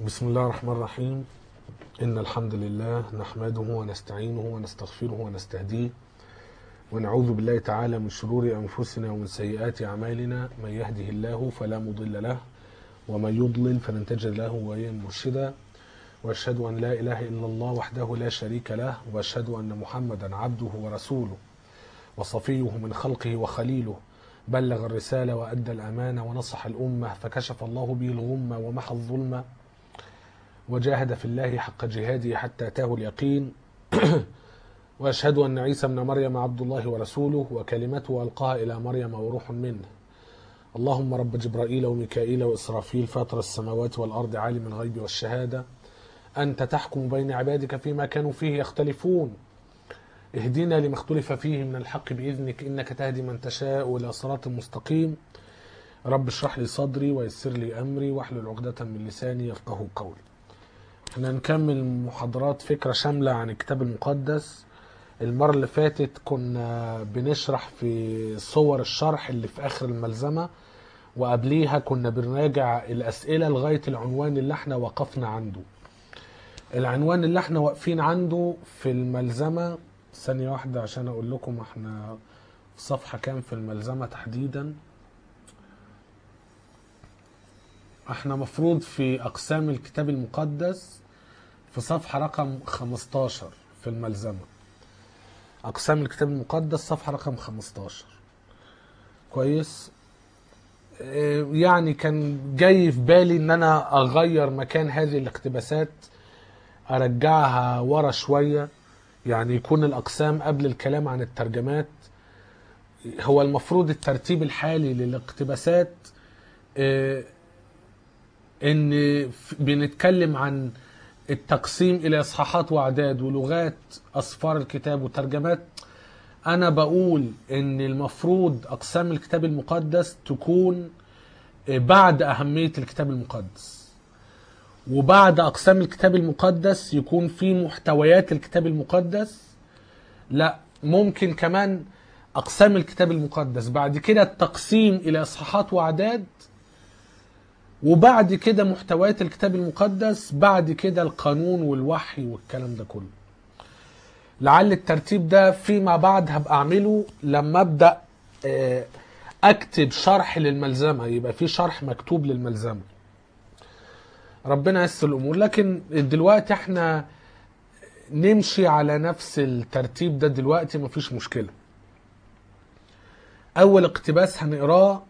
بسم الله الرحمن الرحيم إن الحمد لله نحمده ونستعينه ونستغفره ونستهديه ونعوذ بالله تعالى من شرور أنفسنا ومن سيئات أعمالنا من يهده الله فلا مضل له ومن يضلل فلن تجد له وليا مرشدا وأشهد أن لا إله إلا الله وحده لا شريك له وأشهد أن محمدا عبده ورسوله وصفيه من خلقه وخليله بلغ الرسالة وأدى الأمانة ونصح الأمة فكشف الله به الغمة ومحى الظلمة وجاهد في الله حق جهاده حتى أتاه اليقين وأشهد أن عيسى ابن مريم عبد الله ورسوله وكلمته ألقاها إلى مريم وروح منه اللهم رب جبرائيل وميكائيل وإسرافيل فاطر السماوات والأرض عالم الغيب والشهادة أنت تحكم بين عبادك فيما كانوا فيه يختلفون اهدنا لما اختلف فيه من الحق بإذنك إنك تهدي من تشاء إلى صراط مستقيم رب اشرح لي صدري ويسر لي أمري واحلل عقدة من لساني يفقه قولي احنا نكمل محاضرات فكرة شاملة عن الكتاب المقدس المرة اللي فاتت كنا بنشرح في صور الشرح اللي في آخر الملزمة وقبليها كنا بنراجع الأسئلة لغاية العنوان اللي احنا وقفنا عنده العنوان اللي احنا واقفين عنده في الملزمة ثانية واحدة عشان أقول لكم احنا في صفحة كام في الملزمة تحديدا احنا مفروض في أقسام الكتاب المقدس في صفحة رقم 15 في الملزمة أقسام الكتاب المقدس صفحة رقم 15 كويس اه، يعني كان جاي في بالي ان انا اغير مكان هذه الاقتباسات ارجعها ورا شويه يعني يكون الاقسام قبل الكلام عن الترجمات هو المفروض الترتيب الحالي للاقتباسات اه، ان ف- بنتكلم عن التقسيم الى اصحاحات واعداد ولغات اسفار الكتاب وترجمات انا بقول ان المفروض اقسام الكتاب المقدس تكون اه، بعد اهميه الكتاب المقدس وبعد اقسام الكتاب المقدس يكون في محتويات الكتاب المقدس لا ممكن كمان اقسام الكتاب المقدس بعد كده التقسيم الى اصحاحات واعداد وبعد كده محتويات الكتاب المقدس بعد كده القانون والوحي والكلام ده كله لعل الترتيب ده فيما بعد هبقى اعمله لما ابدا آه، اكتب شرح للملزمه يبقى في شرح مكتوب للملزمه ربنا يسر الامور لكن دلوقتي احنا نمشي على نفس الترتيب ده دلوقتي مفيش مشكله اول اقتباس هنقراه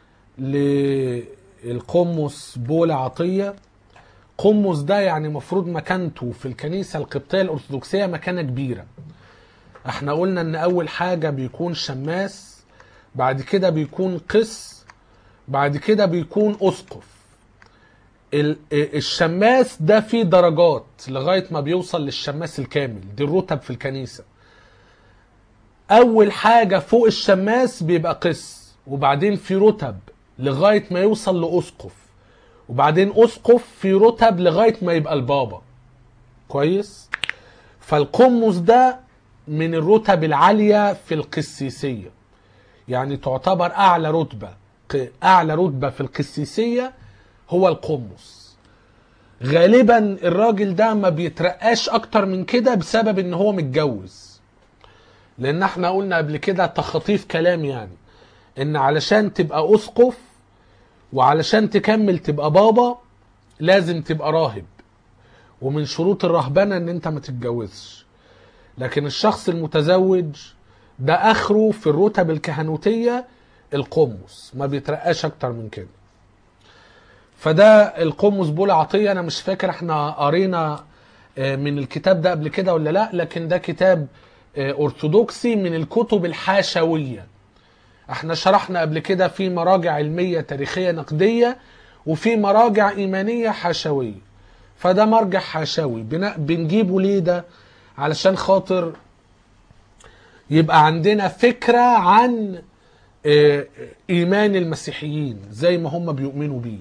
للقمص بولا عطيه قمص ده يعني مفروض مكانته في الكنيسه القبطيه الارثوذكسيه مكانه كبيره احنا قلنا ان اول حاجه بيكون شماس بعد كده بيكون قس بعد كده بيكون اسقف ال- الشماس ده فيه درجات لغايه ما بيوصل للشماس الكامل دي الرتب في الكنيسه اول حاجه فوق الشماس بيبقى قس وبعدين في رتب لغايه ما يوصل لاسقف وبعدين اسقف في رتب لغايه ما يبقى البابا كويس فالقمص ده من الرتب العاليه في القسيسيه يعني تعتبر اعلى رتبه ق- اعلى رتبه في القسيسيه هو القمص غالبا الراجل ده ما بيترقاش اكتر من كده بسبب ان هو متجوز لان احنا قلنا قبل كده تخطيف كلام يعني ان علشان تبقى اسقف وعلشان تكمل تبقى بابا لازم تبقى راهب ومن شروط الرهبنه ان انت ما تتجوزش لكن الشخص المتزوج ده اخره في الرتب الكهنوتيه القمص ما بيترقاش اكتر من كده فده القمص بولا عطيه انا مش فاكر احنا قرينا آه، من الكتاب ده قبل كده ولا لا لكن ده كتاب آه، ارثوذكسي من الكتب الحاشويه احنا شرحنا قبل كده في مراجع علميه تاريخيه نقديه وفي مراجع ايمانيه حاشويه فده مرجع حاشوي بن- بنجيبه ليه ده علشان خاطر يبقى عندنا فكره عن آه، ايمان المسيحيين زي ما هم بيؤمنوا بيه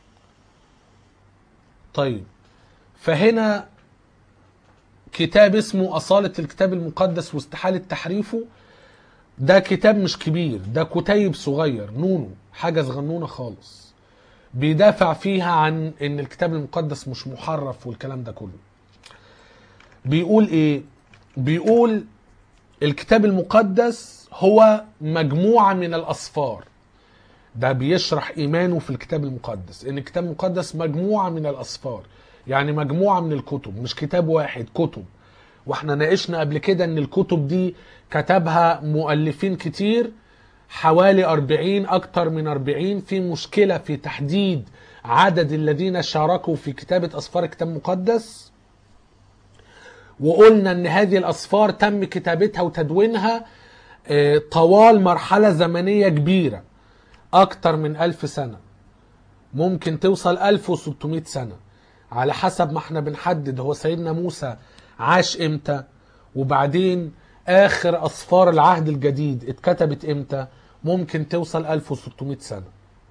طيب فهنا كتاب اسمه أصالة الكتاب المقدس واستحالة تحريفه ده كتاب مش كبير ده كتيب صغير نونو حاجة صغنونة خالص بيدافع فيها عن ان الكتاب المقدس مش محرف والكلام ده كله بيقول ايه بيقول الكتاب المقدس هو مجموعة من الأصفار ده بيشرح إيمانه في الكتاب المقدس إن الكتاب المقدس مجموعة من الأصفار يعني مجموعة من الكتب مش كتاب واحد كتب واحنا ناقشنا قبل كده ان الكتب دي كتبها مؤلفين كتير حوالي 40 اكتر من 40 في مشكلة في تحديد عدد الذين شاركوا في كتابة اسفار الكتاب المقدس وقلنا ان هذه الاسفار تم كتابتها وتدوينها آه، طوال مرحلة زمنية كبيرة اكتر من ألف سنة ممكن توصل 1600 سنة على حسب ما احنا بنحدد هو سيدنا موسى عاش امتى وبعدين اخر اسفار العهد الجديد اتكتبت امتى ممكن توصل 1600 سنة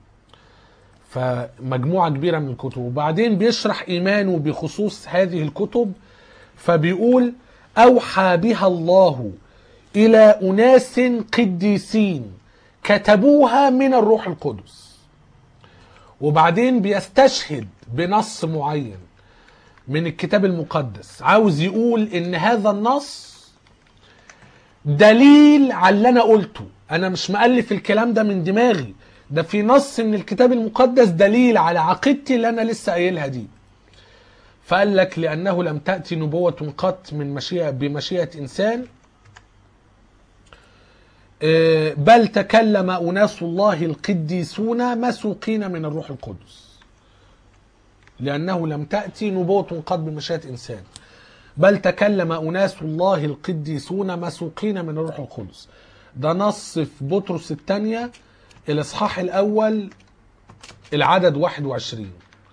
فمجموعة كبيرة من الكتب وبعدين بيشرح ايمانه بخصوص هذه الكتب فبيقول اوحى بها الله الى اناس قديسين كتبوها من الروح القدس وبعدين بيستشهد بنص معين من الكتاب المقدس عاوز يقول ان هذا النص دليل على اللي انا قلته انا مش مؤلف الكلام ده من دماغي ده في نص من الكتاب المقدس دليل على عقيدتي اللي انا لسه قايلها دي فقال لك لانه لم تاتي نبوه قط من مشيئه بمشيئه انسان آه، بل تكلم اناس الله القديسون مسوقين من الروح القدس لأنه لم تأتي نبوة قد بمشيئة إنسان بل تكلم أناس الله القديسون مسوقين من الروح القدس ده نص في بطرس الثانية الإصحاح الأول العدد 21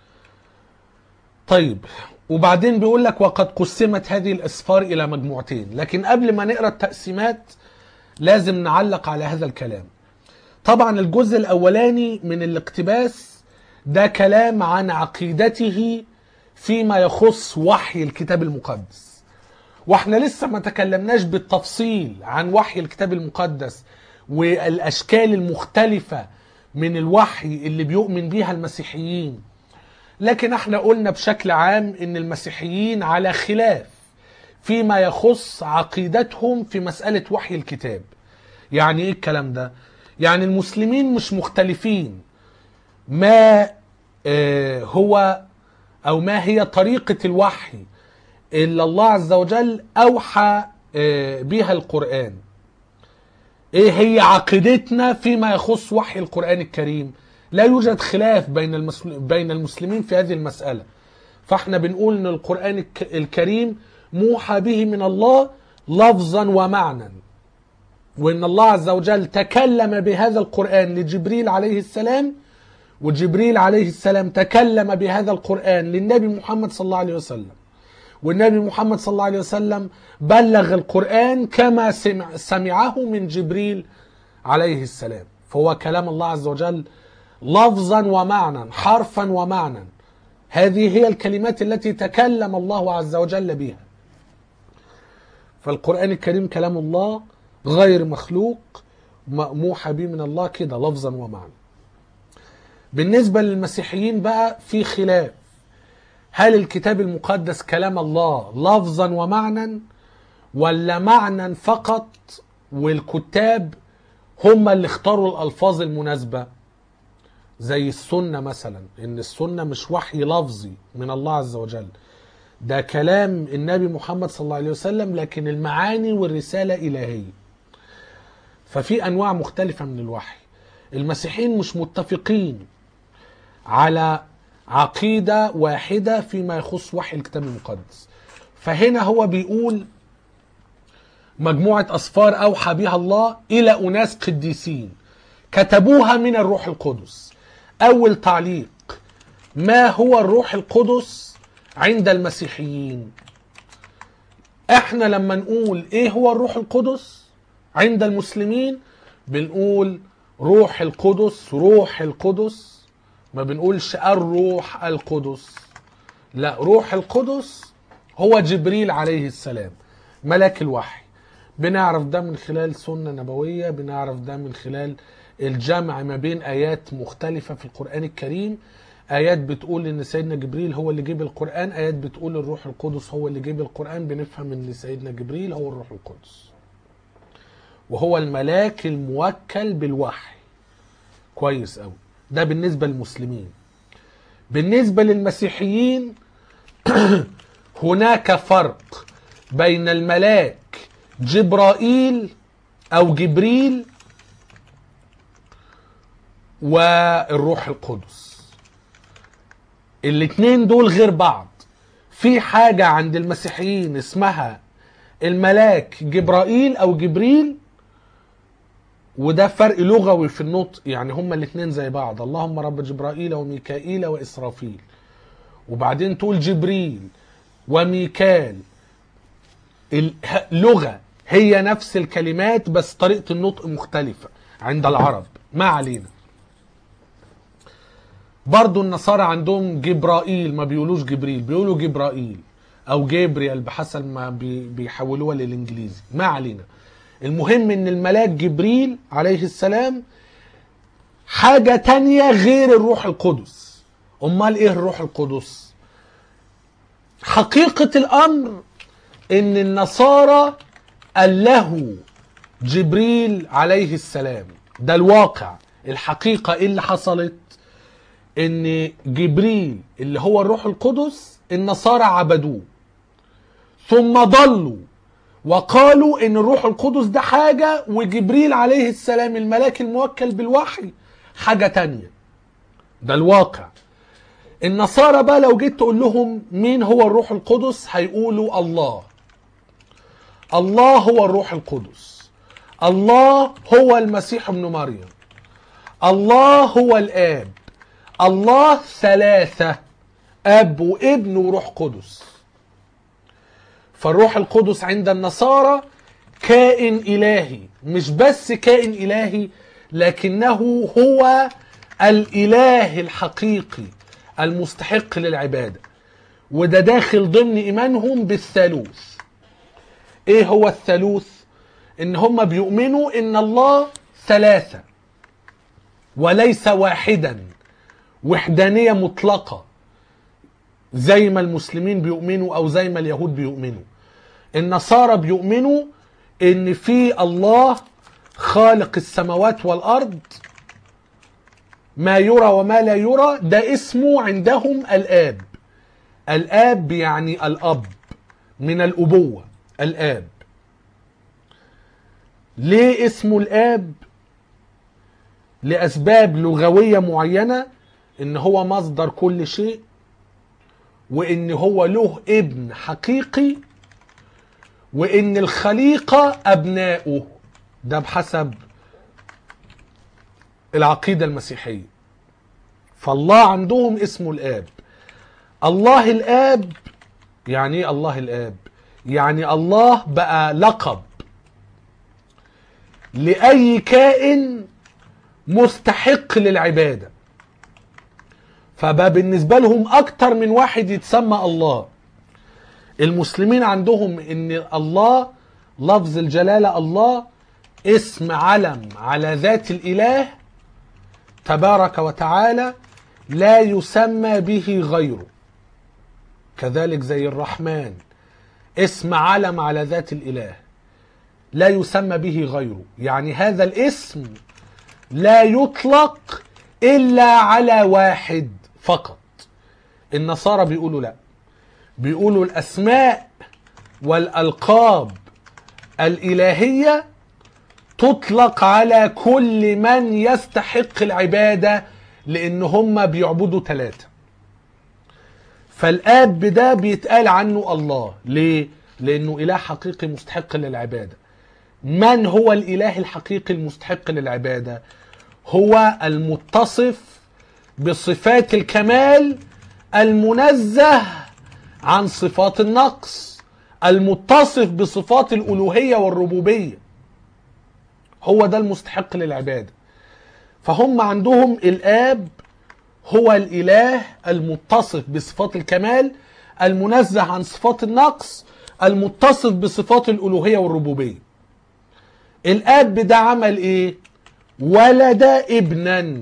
طيب وبعدين بيقول لك وقد قسمت هذه الأسفار إلى مجموعتين لكن قبل ما نقرأ التقسيمات لازم نعلق على هذا الكلام طبعا الجزء الأولاني من الاقتباس ده كلام عن عقيدته فيما يخص وحي الكتاب المقدس واحنا لسه ما تكلمناش بالتفصيل عن وحي الكتاب المقدس والاشكال المختلفة من الوحي اللي بيؤمن بيها المسيحيين لكن احنا قلنا بشكل عام ان المسيحيين على خلاف فيما يخص عقيدتهم في مسألة وحي الكتاب يعني ايه الكلام ده يعني المسلمين مش مختلفين ما آه، هو او ما هي طريقة الوحي اللي الله عز وجل اوحى آه، بها القرآن ايه هي عقيدتنا فيما يخص وحي القرآن الكريم لا يوجد خلاف بين المسل- بين المسلمين في هذه المسألة فاحنا بنقول ان القرآن الك- الكريم موحى به من الله لفظا ومعنى وان الله عز وجل تكلم بهذا القرآن لجبريل عليه السلام وجبريل عليه السلام تكلم بهذا القرآن للنبي محمد صلى الله عليه وسلم والنبي محمد صلى الله عليه وسلم بلغ القرآن كما سمع سمعه من جبريل عليه السلام فهو كلام الله عز وجل لفظا ومعنى حرفا ومعنى هذه هي الكلمات التي تكلم الله عز وجل بها فالقرآن الكريم كلام الله غير مخلوق موحى به من الله كده لفظا ومعنى بالنسبة للمسيحيين بقى في خلاف هل الكتاب المقدس كلام الله لفظا ومعنى ولا معنى فقط والكتاب هم اللي اختاروا الألفاظ المناسبة زي السنة مثلا إن السنة مش وحي لفظي من الله عز وجل ده كلام النبي محمد صلى الله عليه وسلم لكن المعاني والرسالة إلهية ففي أنواع مختلفة من الوحي المسيحيين مش متفقين على عقيدة واحدة فيما يخص وحي الكتاب المقدس فهنا هو بيقول مجموعة أسفار أوحى بها الله إلى أناس قديسين كتبوها من الروح القدس أول تعليق ما هو الروح القدس عند المسيحيين احنا لما نقول ايه هو الروح القدس عند المسلمين بنقول روح القدس روح القدس ما بنقولش الروح القدس لا روح القدس هو جبريل عليه السلام ملاك الوحي بنعرف ده من خلال سنة نبوية بنعرف ده من خلال الجمع ما بين ايات مختلفه في القران الكريم ايات بتقول ان سيدنا جبريل هو اللي جيب القران ايات بتقول الروح القدس هو اللي جيب القران بنفهم ان سيدنا جبريل هو الروح القدس وهو الملاك الموكل بالوحي كويس قوي ده بالنسبه للمسلمين بالنسبه للمسيحيين هناك فرق بين الملاك جبرائيل او جبريل والروح القدس الاتنين دول غير بعض في حاجة عند المسيحيين اسمها الملاك جبرائيل او جبريل وده فرق لغوي في النطق يعني هما الاتنين زي بعض اللهم رب جبرائيل وميكائيل واسرافيل وبعدين تقول جبريل وميكال اللغة هي نفس الكلمات بس طريقة النطق مختلفة عند العرب ما علينا برضو النصارى عندهم جبرائيل ما بيقولوش جبريل بيقولوا جبرائيل او جابريال بحسب ما بي- بيحولوها للانجليزي ما علينا المهم ان الملاك جبريل عليه السلام حاجة تانية غير الروح القدس امال ايه الروح القدس حقيقة الامر ان النصارى قال له جبريل عليه السلام ده الواقع الحقيقة ايه اللي حصلت ان جبريل اللي هو الروح القدس النصارى عبدوه ثم ضلوا وقالوا ان الروح القدس ده حاجة وجبريل عليه السلام الملاك الموكل بالوحي حاجة تانية ده الواقع النصارى بقى لو جيت تقول لهم مين هو الروح القدس هيقولوا الله الله هو الروح القدس الله هو المسيح ابن مريم الله هو الاب الله ثلاثة اب وابن وروح قدس فالروح القدس عند النصارى كائن الهي مش بس كائن الهي لكنه هو الاله الحقيقي المستحق للعباده وده داخل ضمن ايمانهم بالثالوث ايه هو الثالوث ان هم بيؤمنوا ان الله ثلاثه وليس واحدا وحدانيه مطلقه زي ما المسلمين بيؤمنوا او زي ما اليهود بيؤمنوا النصارى بيؤمنوا ان في الله خالق السماوات والارض ما يرى وما لا يرى ده اسمه عندهم الاب الاب يعني الاب من الابوه الاب ليه اسمه الاب لاسباب لغويه معينه ان هو مصدر كل شيء وان هو له ابن حقيقي وان الخليقه ابناؤه ده بحسب العقيده المسيحيه فالله عندهم اسمه الاب الله الاب يعني ايه الله الاب يعني الله بقى لقب لاي كائن مستحق للعباده فبقى بالنسبه لهم اكتر من واحد يتسمى الله المسلمين عندهم ان الله لفظ الجلاله الله اسم علم على ذات الاله تبارك وتعالى لا يسمى به غيره كذلك زي الرحمن اسم علم على ذات الاله لا يسمى به غيره يعني هذا الاسم لا يطلق الا على واحد فقط النصارى بيقولوا لا بيقولوا الاسماء والالقاب الالهيه تطلق على كل من يستحق العباده لان هم بيعبدوا ثلاثه فالاب ده بيتقال عنه الله ليه لانه اله حقيقي مستحق للعباده من هو الاله الحقيقي المستحق للعباده هو المتصف بصفات الكمال المنزه عن صفات النقص المتصف بصفات الالوهيه والربوبيه هو ده المستحق للعباده فهم عندهم الاب هو الاله المتصف بصفات الكمال المنزه عن صفات النقص المتصف بصفات الالوهيه والربوبيه الاب ده عمل ايه ولد ابنا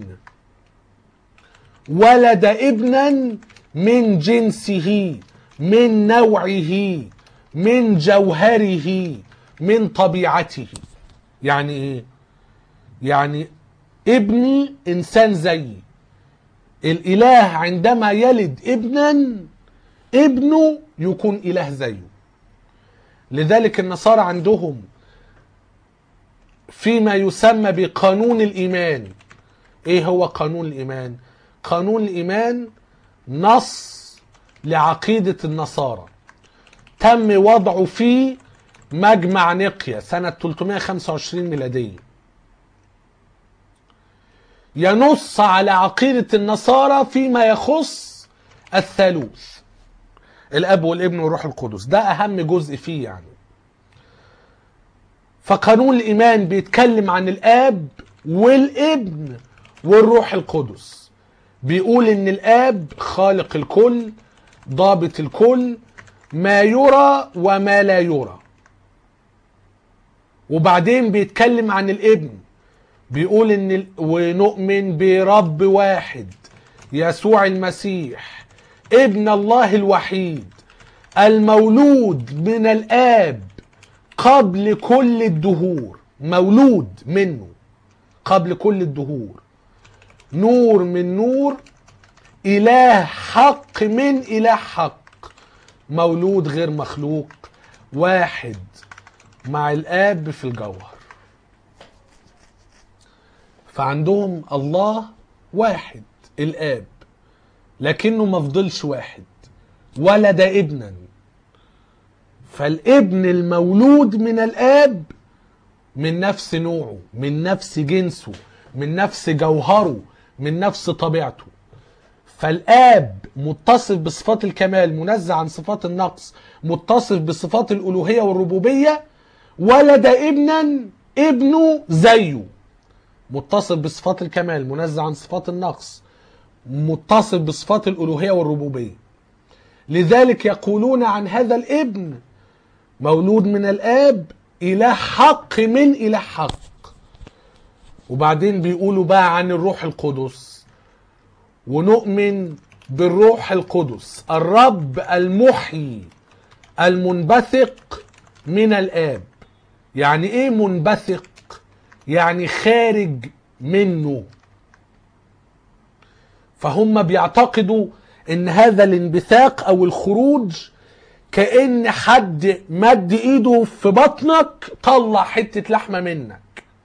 ولد ابنا من جنسه من نوعه من جوهره من طبيعته يعني ايه يعني ابني انسان زيي الاله عندما يلد ابنا ابنه يكون اله زيه لذلك النصارى عندهم فيما يسمى بقانون الايمان ايه هو قانون الايمان قانون الايمان نص لعقيده النصارى تم وضعه في مجمع نقيا سنه 325 ميلاديه ينص على عقيده النصارى فيما يخص الثالوث الاب والابن والروح القدس ده اهم جزء فيه يعني فقانون الايمان بيتكلم عن الاب والابن والروح القدس بيقول ان الاب خالق الكل ضابط الكل ما يرى وما لا يرى وبعدين بيتكلم عن الابن بيقول ان ال... ونؤمن برب واحد يسوع المسيح ابن الله الوحيد المولود من الاب قبل كل الدهور مولود منه قبل كل الدهور نور من نور اله حق من اله حق مولود غير مخلوق واحد مع الاب في الجوهر فعندهم الله واحد الاب لكنه ما فضلش واحد ولد ابنا فالابن المولود من الاب من نفس نوعه من نفس جنسه من نفس جوهره من نفس طبيعته فالاب متصف بصفات الكمال منزه عن صفات النقص متصف بصفات الالوهيه والربوبيه ولد ابنا ابنه زيه متصف بصفات الكمال منزه عن صفات النقص متصف بصفات الالوهيه والربوبيه لذلك يقولون عن هذا الابن مولود من الاب اله حق من اله حق وبعدين بيقولوا بقى عن الروح القدس ونؤمن بالروح القدس الرب المحيي المنبثق من الاب يعني ايه منبثق يعني خارج منه فهم بيعتقدوا ان هذا الانبثاق او الخروج كان حد مد ايده في بطنك طلع حته لحمه منك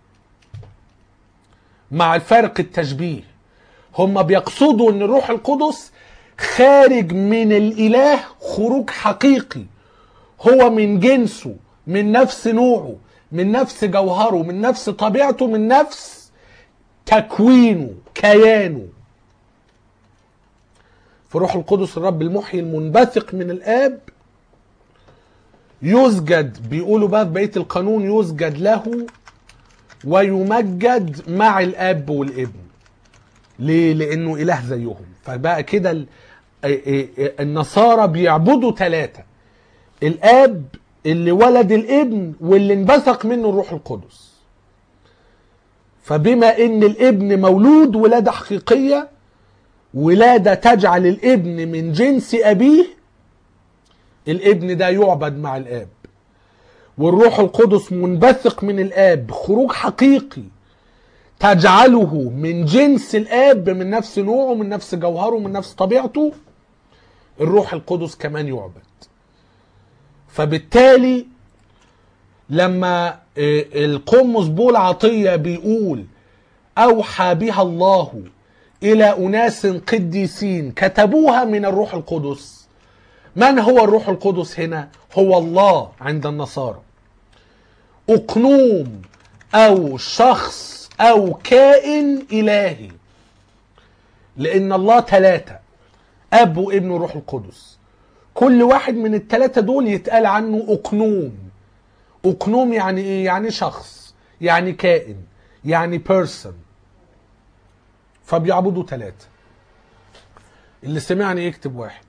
مع الفارق التشبيه هم بيقصدوا ان الروح القدس خارج من الاله خروج حقيقي هو من جنسه من نفس نوعه من نفس جوهره من نفس طبيعته من نفس تكوينه كيانه فروح القدس الرب المحيي المنبثق من الاب يسجد بيقولوا بقى في بقيه القانون يسجد له ويمجد مع الاب والابن ليه لانه اله زيهم فبقى كده ال- النصارى بيعبدوا ثلاثه الاب اللي ولد الابن واللي انبثق منه الروح القدس فبما ان الابن مولود ولاده حقيقيه ولاده تجعل الابن من جنس ابيه الابن ده يعبد مع الاب والروح القدس منبثق من الاب خروج حقيقي تجعله من جنس الاب من نفس نوعه من نفس جوهره من نفس طبيعته الروح القدس كمان يعبد فبالتالي لما آه، القمص بول عطية بيقول أوحى بها الله إلى أناس قديسين كتبوها من الروح القدس من هو الروح القدس هنا هو الله عند النصارى أقنوم أو شخص أو كائن إلهي لأن الله ثلاثة أب وابن وروح القدس كل واحد من الثلاثة دول يتقال عنه أقنوم أقنوم يعني إيه؟ يعني شخص يعني كائن يعني person فبيعبدوا ثلاثة اللي سمعني يكتب واحد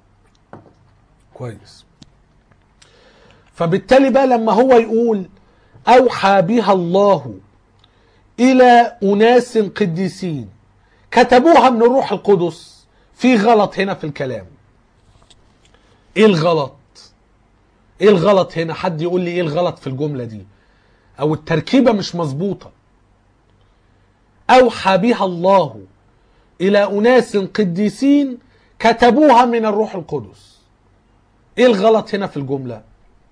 كويس فبالتالي بقى لما هو يقول أوحى بها الله إلى أناس قديسين كتبوها من الروح القدس في غلط هنا في الكلام ايه الغلط ايه الغلط هنا حد يقول لي ايه الغلط في الجملة دي او التركيبة مش مظبوطة اوحى بها الله الى اناس قديسين كتبوها من الروح القدس ايه الغلط هنا في الجملة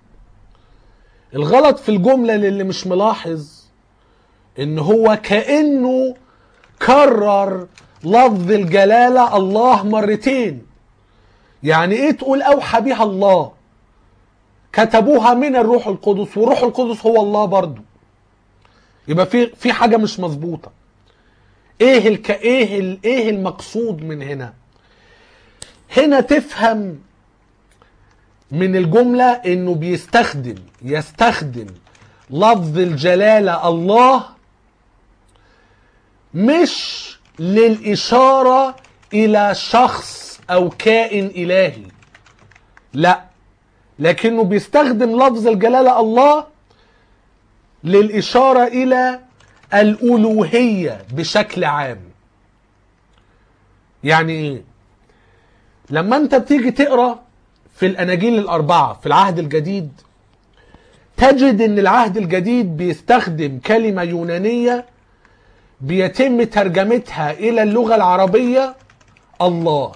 الغلط في الجملة للي مش ملاحظ ان هو كأنه كرر لفظ الجلالة الله مرتين يعني ايه تقول اوحى بها الله كتبوها من الروح القدس والروح القدس هو الله برضو يبقى في في حاجه مش مظبوطه ايه الك ايه ال... ايه المقصود من هنا هنا تفهم من الجمله انه بيستخدم يستخدم لفظ الجلاله الله مش للاشاره الى شخص او كائن الهي لا لكنه بيستخدم لفظ الجلاله الله للاشاره الى الالوهيه بشكل عام يعني ايه لما انت بتيجي تقرا في الاناجيل الاربعه في العهد الجديد تجد ان العهد الجديد بيستخدم كلمه يونانيه بيتم ترجمتها الى اللغه العربيه الله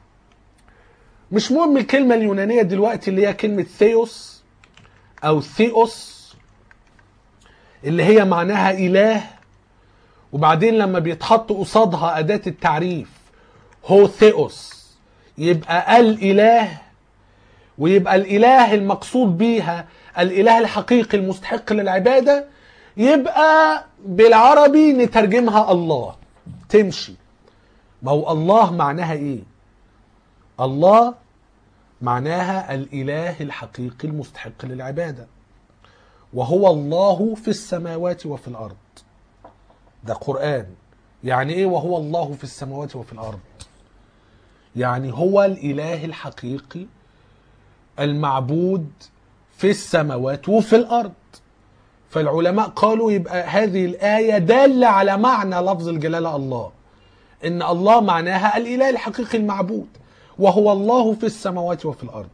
مش مهم الكلمه اليونانيه دلوقتي اللي هي كلمه ثيوس او ثيوس اللي هي معناها اله وبعدين لما بيتحط قصادها اداه التعريف هو ثيوس يبقى الاله ويبقى الاله المقصود بيها الاله الحقيقي المستحق للعباده يبقى بالعربي نترجمها الله تمشي ما هو الله معناها ايه الله معناها الاله الحقيقي المستحق للعباده وهو الله في السماوات وفي الارض ده قران يعني ايه وهو الله في السماوات وفي الارض يعني هو الاله الحقيقي المعبود في السماوات وفي الارض فالعلماء قالوا يبقى هذه الآية دالة على معنى لفظ الجلالة الله إن الله معناها الإله الحقيقي المعبود وهو الله في السماوات وفي الأرض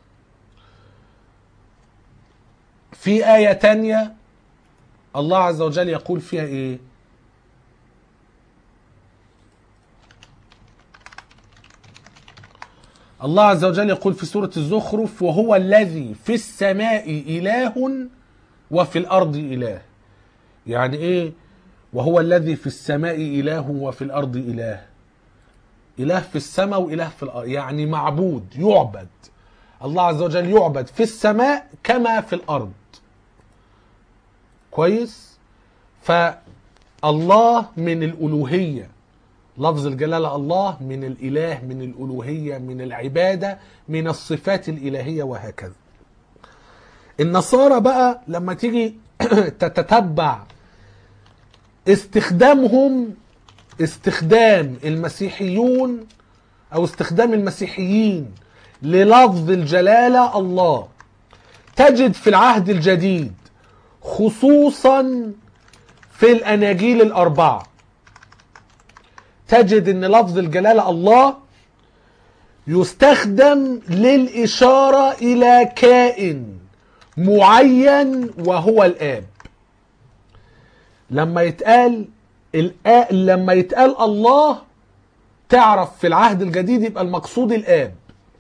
في آية تانية الله عز وجل يقول فيها إيه الله عز وجل يقول في سورة الزخرف وهو الذي في السماء إله وفي الارض اله يعني ايه وهو الذي في السماء اله وفي الارض اله اله في السماء واله في الارض يعني معبود يعبد الله عز وجل يعبد في السماء كما في الارض كويس فالله من الالوهيه لفظ الجلاله الله من الاله من الالوهيه من العباده من الصفات الالهيه وهكذا النصارى بقى لما تيجي تتتبع استخدامهم استخدام المسيحيون او استخدام المسيحيين للفظ الجلاله الله تجد في العهد الجديد خصوصا في الاناجيل الاربعه تجد ان لفظ الجلاله الله يستخدم للاشاره الى كائن معين وهو الاب لما يتقال الآ... لما يتقال الله تعرف في العهد الجديد يبقى المقصود الاب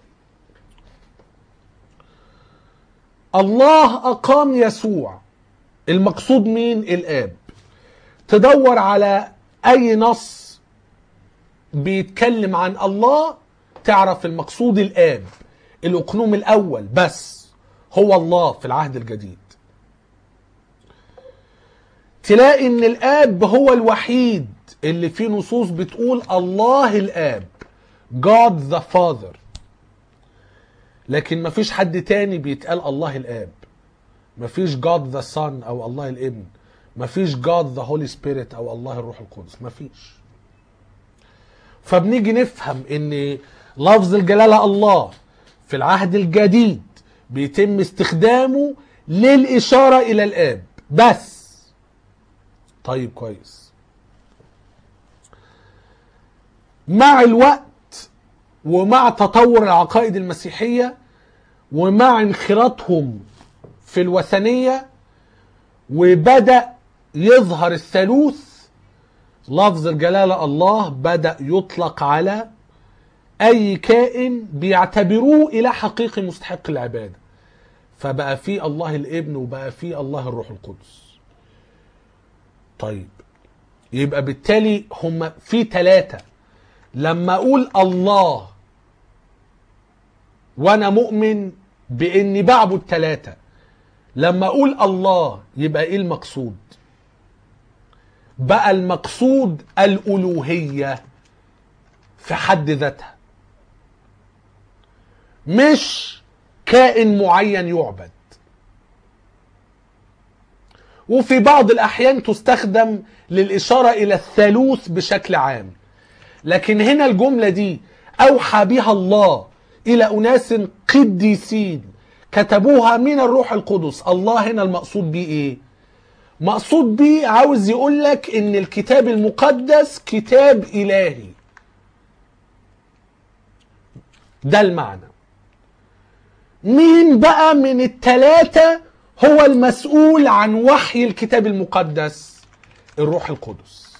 الله اقام يسوع المقصود مين الاب تدور على اي نص بيتكلم عن الله تعرف المقصود الاب الاقنوم الاول بس هو الله في العهد الجديد تلاقي ان الاب هو الوحيد اللي فيه نصوص بتقول الله الاب God the Father لكن مفيش حد تاني بيتقال الله الاب مفيش God the Son او الله الابن مفيش God the Holy Spirit او الله الروح القدس مفيش فبنيجي نفهم ان لفظ الجلالة الله في العهد الجديد بيتم استخدامه للإشارة إلى الآب بس طيب كويس مع الوقت ومع تطور العقائد المسيحية ومع انخراطهم في الوثنية وبدأ يظهر الثالوث لفظ الجلالة الله بدأ يطلق على أي كائن بيعتبروه إله حقيقي مستحق العبادة فبقى في الله الابن وبقى في الله الروح القدس طيب يبقى بالتالي هم في ثلاثة لما أقول الله وأنا مؤمن بإني بعبد ثلاثة لما أقول الله يبقى إيه المقصود بقى المقصود الألوهية في حد ذاتها مش كائن معين يعبد وفي بعض الأحيان تستخدم للإشارة إلى الثالوث بشكل عام لكن هنا الجملة دي أوحى بها الله إلى أناس قديسين كتبوها من الروح القدس الله هنا المقصود بيه إيه مقصود بيه عاوز يقول لك ان الكتاب المقدس كتاب الهي ده المعنى مين بقى من التلاتة هو المسؤول عن وحي الكتاب المقدس الروح القدس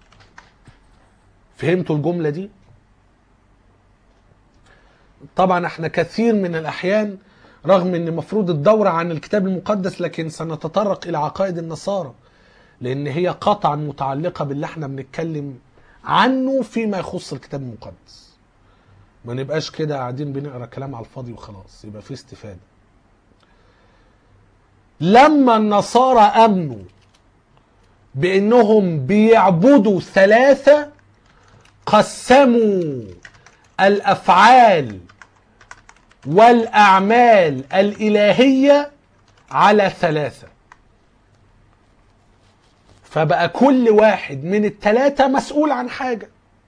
فهمتوا الجملة دي طبعا احنا كثير من الاحيان رغم ان مفروض الدورة عن الكتاب المقدس لكن سنتطرق الى عقائد النصارى لان هي قطعا متعلقة باللي احنا بنتكلم عنه فيما يخص الكتاب المقدس ما نبقاش كده قاعدين بنقرا كلام على الفاضي وخلاص يبقى في استفادة لما النصارى امنوا بانهم بيعبدوا ثلاثة قسموا الافعال والاعمال الالهيه على ثلاثه فبقى كل واحد من الثلاثه مسؤول عن حاجه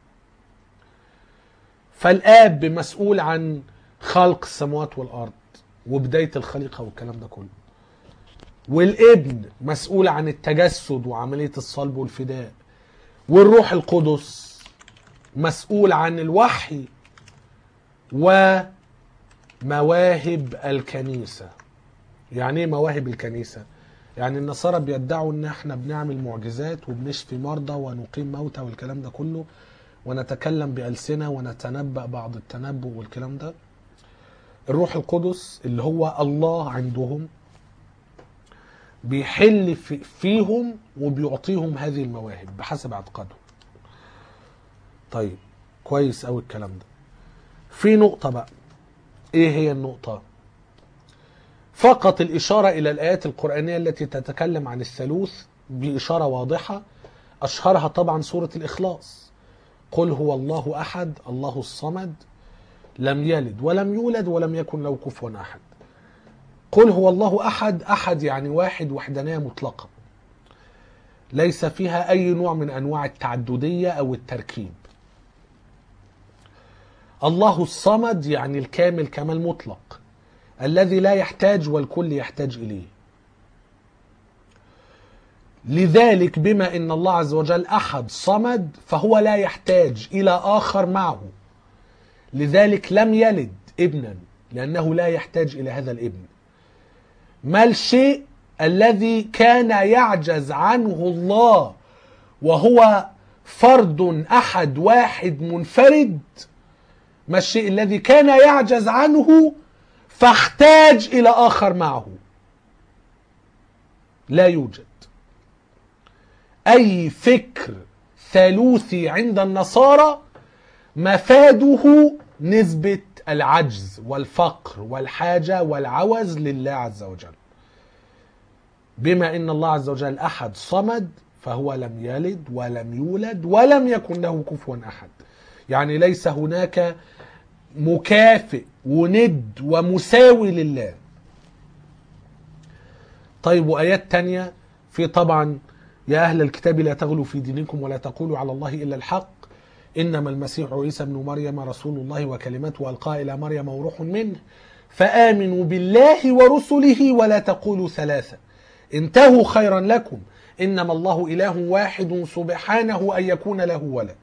فالاب مسؤول عن خلق السماوات والارض وبدايه الخليقه والكلام ده كله والابن مسؤول عن التجسد وعمليه الصلب والفداء والروح القدس مسؤول عن الوحي ومواهب الكنيسة يعني ايه مواهب الكنيسة يعني النصارى بيدعوا ان احنا بنعمل معجزات وبنشفي مرضى ونقيم موتى والكلام ده كله ونتكلم بألسنة ونتنبأ بعض التنبؤ والكلام ده الروح القدس اللي هو الله عندهم بيحل في فيهم وبيعطيهم هذه المواهب بحسب اعتقادهم طيب كويس قوي الكلام ده في نقطة بقى ايه هي النقطة فقط الإشارة إلى الآيات القرآنية التي تتكلم عن الثالوث بإشارة واضحة أشهرها طبعا سورة الإخلاص قل هو الله أحد الله الصمد لم يلد ولم يولد ولم يكن له كفوا أحد قل هو الله أحد أحد يعني واحد وحدانية مطلقة ليس فيها أي نوع من أنواع التعددية أو التركيب الله الصمد يعني الكامل كمال مطلق الذي لا يحتاج والكل يحتاج اليه لذلك بما ان الله عز وجل احد صمد فهو لا يحتاج الى اخر معه لذلك لم يلد ابنا لانه لا يحتاج الى هذا الابن ما الشيء الذي كان يعجز عنه الله وهو فرد احد واحد منفرد ما الشيء الذي كان يعجز عنه فاحتاج الى اخر معه لا يوجد اي فكر ثالوثي عند النصارى مفاده نسبه العجز والفقر والحاجه والعوز لله عز وجل بما ان الله عز وجل احد صمد فهو لم يلد ولم يولد ولم يكن له كفوا احد يعني ليس هناك مكافئ وند ومساوي لله طيب وآيات تانية في طبعا يا أهل الكتاب لا تغلوا في دينكم ولا تقولوا على الله إلا الحق إنما المسيح عيسى ابن مريم رسول الله وكلمته ألقى إلى مريم وروح منه فآمنوا بالله ورسله ولا تقولوا ثلاثة انتهوا خيرا لكم انما الله اله واحد سبحانه ان يكون له ولد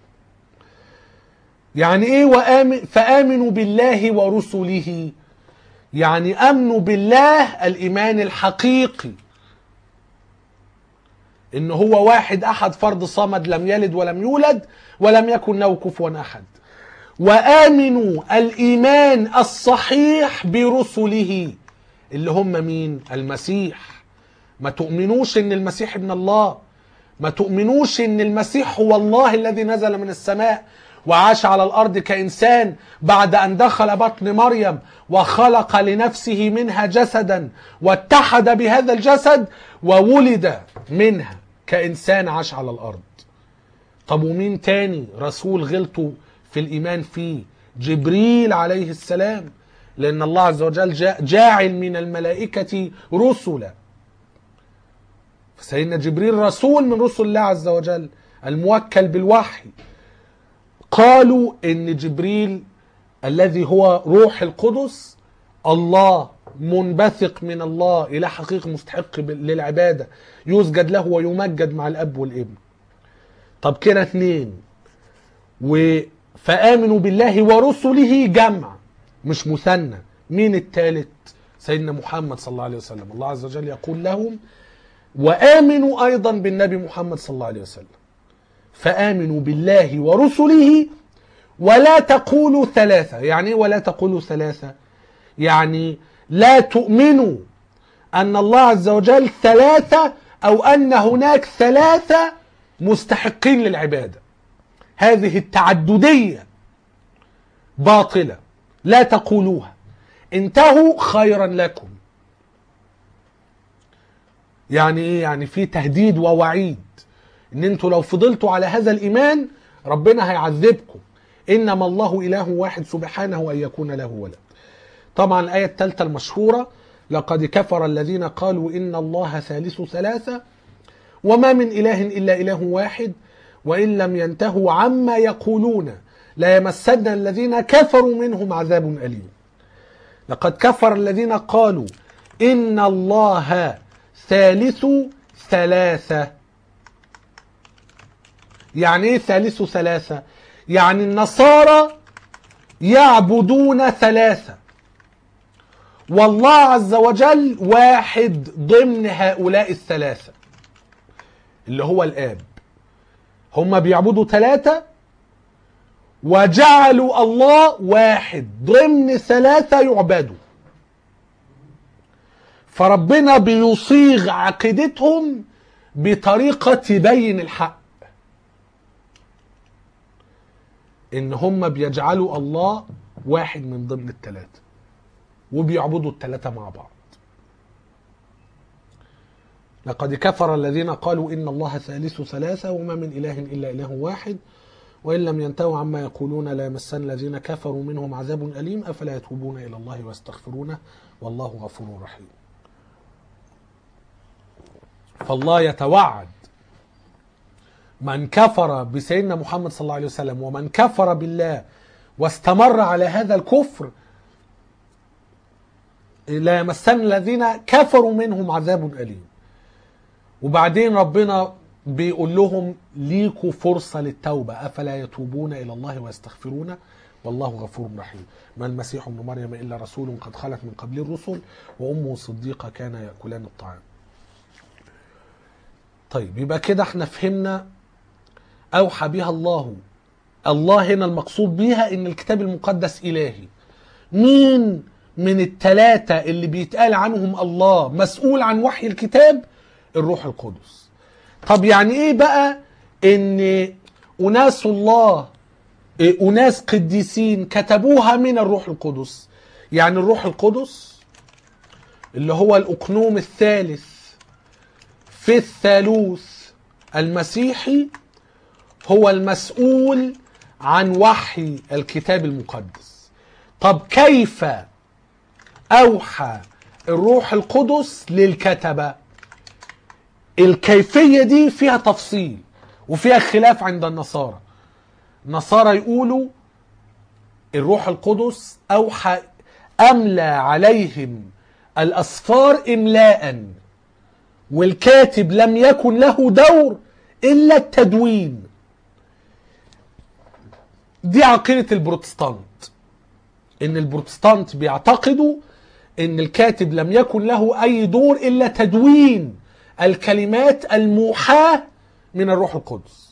يعني ايه وآمن فامنوا بالله ورسله يعني امنوا بالله الايمان الحقيقي ان هو واحد احد فرد صمد لم يلد ولم يولد ولم يكن له كفوا احد وامنوا الايمان الصحيح برسله اللي هم مين المسيح ما تؤمنوش ان المسيح ابن الله ما تؤمنوش ان المسيح هو الله الذي نزل من السماء وعاش على الارض كانسان بعد ان دخل بطن مريم وخلق لنفسه منها جسدا واتحد بهذا الجسد وولد منها كانسان عاش على الارض طب ومين تاني رسول غلطوا في الايمان فيه جبريل عليه السلام لان الله عز وجل جا- جاعل من الملائكه رسلا فسيدنا جبريل رسول من رسل الله عز وجل الموكل بالوحي قالوا ان جبريل الذي هو روح القدس الله منبثق من الله الى حقيقي مستحق ب- للعباده يسجد له ويمجد مع الاب والابن طب كده اتنين و فامنوا بالله ورسله جمع مش مثنى مين التالت سيدنا محمد صلى الله عليه وسلم الله عز وجل يقول لهم وامنوا ايضا بالنبي محمد صلى الله عليه وسلم فامنوا بالله ورسله ولا تقولوا ثلاثه يعني ايه ولا تقولوا ثلاثه يعني لا تؤمنوا ان الله عز وجل ثلاثه او ان هناك ثلاثه مستحقين للعباده هذه التعدديه باطله لا تقولوها انتهوا خيرا لكم يعني ايه يعني في تهديد ووعيد ان انتوا لو فضلتوا على هذا الايمان ربنا هيعذبكم انما الله اله واحد سبحانه ان يكون له ولد طبعا الايه الثالثه المشهوره لقد كفر الذين قالوا ان الله ثالث ثلاثه وما من اله الا اله واحد وان لم ينتهوا عما يقولون لا يمسن الذين كفروا منهم عذاب اليم لقد كفر الذين قالوا ان الله ثالث ثلاثه يعني ايه ثالث ثلاثه يعني النصارى يعبدون ثلاثه والله عز وجل واحد ضمن هؤلاء الثلاثه اللي هو الاب هم بيعبدوا ثلاثه وجعلوا الله واحد ضمن ثلاثه يعبدوا فربنا بيصيغ عقيدتهم بطريقه تبين الحق ان هم بيجعلوا الله واحد من ضمن الثلاثه وبيعبدوا الثلاثه مع بعض لقد كفر الذين قالوا ان الله ثالث ثلاثه وما من اله الا اله واحد وان لم ينتهوا عما يقولون لا يمسن الذين كفروا منهم عذاب اليم افلا يتوبون الى الله ويستغفرونه والله غفور رحيم فالله يتوعد من كفر بسيدنا محمد صلى الله عليه وسلم ومن كفر بالله واستمر على هذا الكفر لا يمسن الذين كفروا منهم عذاب أليم وبعدين ربنا بيقول لهم ليكوا فرصة للتوبة أفلا يتوبون إلى الله ويستغفرونه والله غفور رحيم ما المسيح ابن مريم إلا رسول قد خلت من قبل الرسل وأمه صديقة كان يأكلان الطعام طيب يبقى كده احنا فهمنا أوحى بها الله الله هنا المقصود بيها إن الكتاب المقدس إلهي مين من التلاتة اللي بيتقال عنهم الله مسؤول عن وحي الكتاب الروح القدس طب يعني ايه بقى ان اناس الله إيه، اناس قديسين كتبوها من الروح القدس يعني الروح القدس اللي هو الاقنوم الثالث في الثالوث المسيحي هو المسؤول عن وحي الكتاب المقدس طب كيف اوحى الروح القدس للكتبه الكيفيه دي فيها تفصيل وفيها خلاف عند النصارى النصارى يقولوا الروح القدس اوحى املى عليهم الاسفار املاء والكاتب لم يكن له دور الا التدوين دي عقيده البروتستانت ان البروتستانت بيعتقدوا ان الكاتب لم يكن له اي دور الا تدوين الكلمات الموحاه من الروح القدس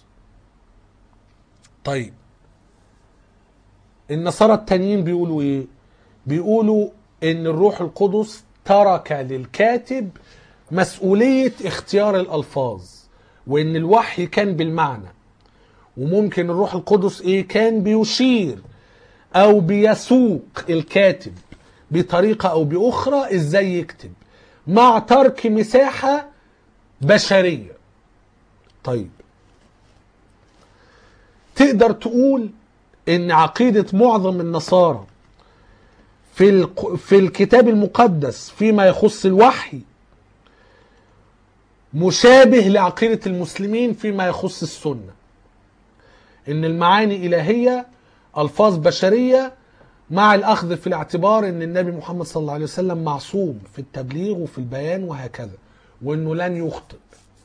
طيب النصارى التانيين بيقولوا ايه بيقولوا ان الروح القدس ترك للكاتب مسؤولية اختيار الألفاظ وإن الوحي كان بالمعنى وممكن الروح القدس إيه كان بيشير أو بيسوق الكاتب بطريقة أو بأخرى إزاي يكتب مع ترك مساحة بشرية طيب تقدر تقول إن عقيدة معظم النصارى في الق- في الكتاب المقدس فيما يخص الوحي مشابه لعقيدة المسلمين فيما يخص السنة ان المعاني إلهية ألفاظ بشرية مع الأخذ في الاعتبار ان النبي محمد صلى الله عليه وسلم معصوم في التبليغ وفي البيان وهكذا وانه لن يخطئ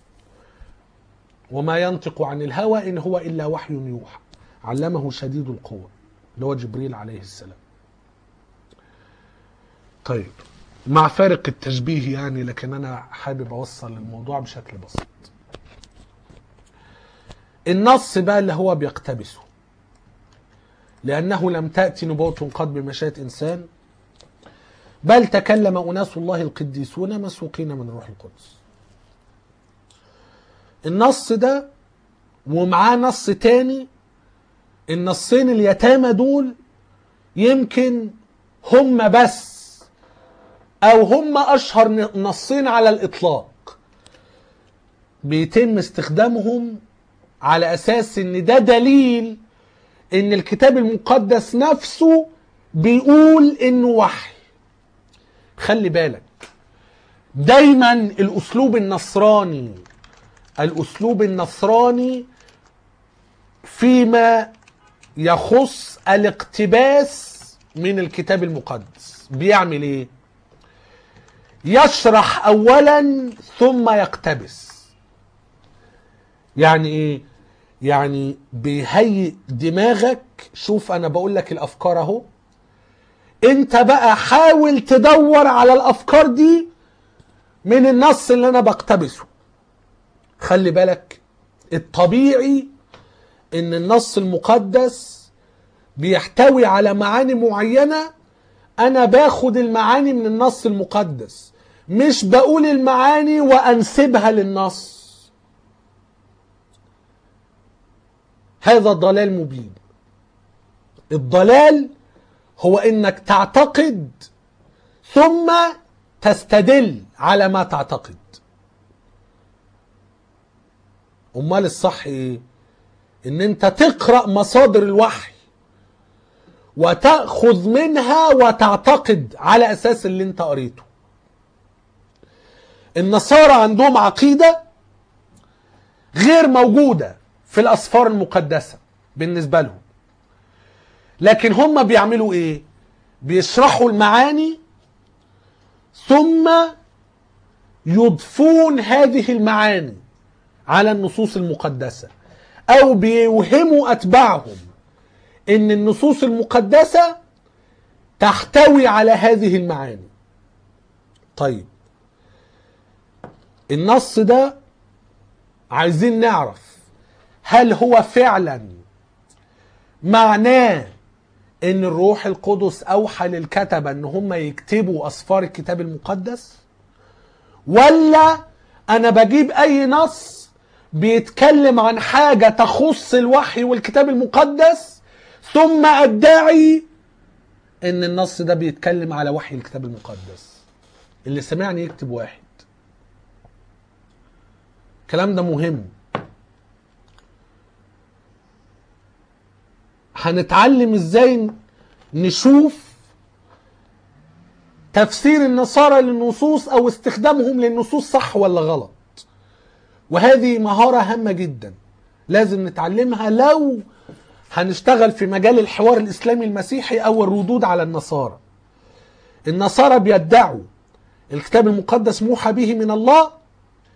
وما ينطق عن الهوى ان هو الا وحي يوحى علمه شديد القوة اللي هو جبريل عليه السلام طيب مع فارق التشبيه يعني لكن انا حابب اوصل الموضوع بشكل بسيط النص بقى اللي هو بيقتبسه لانه لم تاتي نبوه قد بمشيئه انسان بل تكلم اناس الله القديسون مسوقين من الروح القدس النص ده ومعاه نص تاني النصين اليتامى دول يمكن هم بس او هم اشهر نصين على الاطلاق بيتم استخدامهم على اساس ان ده دليل ان الكتاب المقدس نفسه بيقول انه وحي خلي بالك دايما الاسلوب النصراني الاسلوب النصراني فيما يخص الاقتباس من الكتاب المقدس بيعمل ايه يشرح اولا ثم يقتبس يعني ايه يعني بيهيئ دماغك شوف انا بقول لك الافكار اهو انت بقى حاول تدور على الافكار دي من النص اللي انا بقتبسه خلي بالك الطبيعي ان النص المقدس بيحتوي على معاني معينه انا باخد المعاني من النص المقدس مش بقول المعاني وانسبها للنص هذا ضلال مبين الضلال هو انك تعتقد ثم تستدل على ما تعتقد امال الصح ايه ان انت تقرا مصادر الوحي وتاخذ منها وتعتقد على اساس اللي انت قريته النصارى عندهم عقيده غير موجوده في الاسفار المقدسه بالنسبه لهم لكن هم بيعملوا ايه بيشرحوا المعاني ثم يضفون هذه المعاني على النصوص المقدسه او بيوهموا اتباعهم ان النصوص المقدسه تحتوي على هذه المعاني طيب النص ده عايزين نعرف هل هو فعلا معناه ان الروح القدس اوحى للكتبه ان هم يكتبوا اسفار الكتاب المقدس ولا انا بجيب اي نص بيتكلم عن حاجه تخص الوحي والكتاب المقدس ثم ادعي ان النص ده بيتكلم على وحي الكتاب المقدس اللي سمعني يكتب واحد الكلام ده مهم هنتعلم ازاي نشوف تفسير النصارى للنصوص او استخدامهم للنصوص صح ولا غلط وهذه مهارة هامة جدا لازم نتعلمها لو هنشتغل في مجال الحوار الإسلامي المسيحي أو الردود على النصارى النصارى بيدعوا الكتاب المقدس موحى به من الله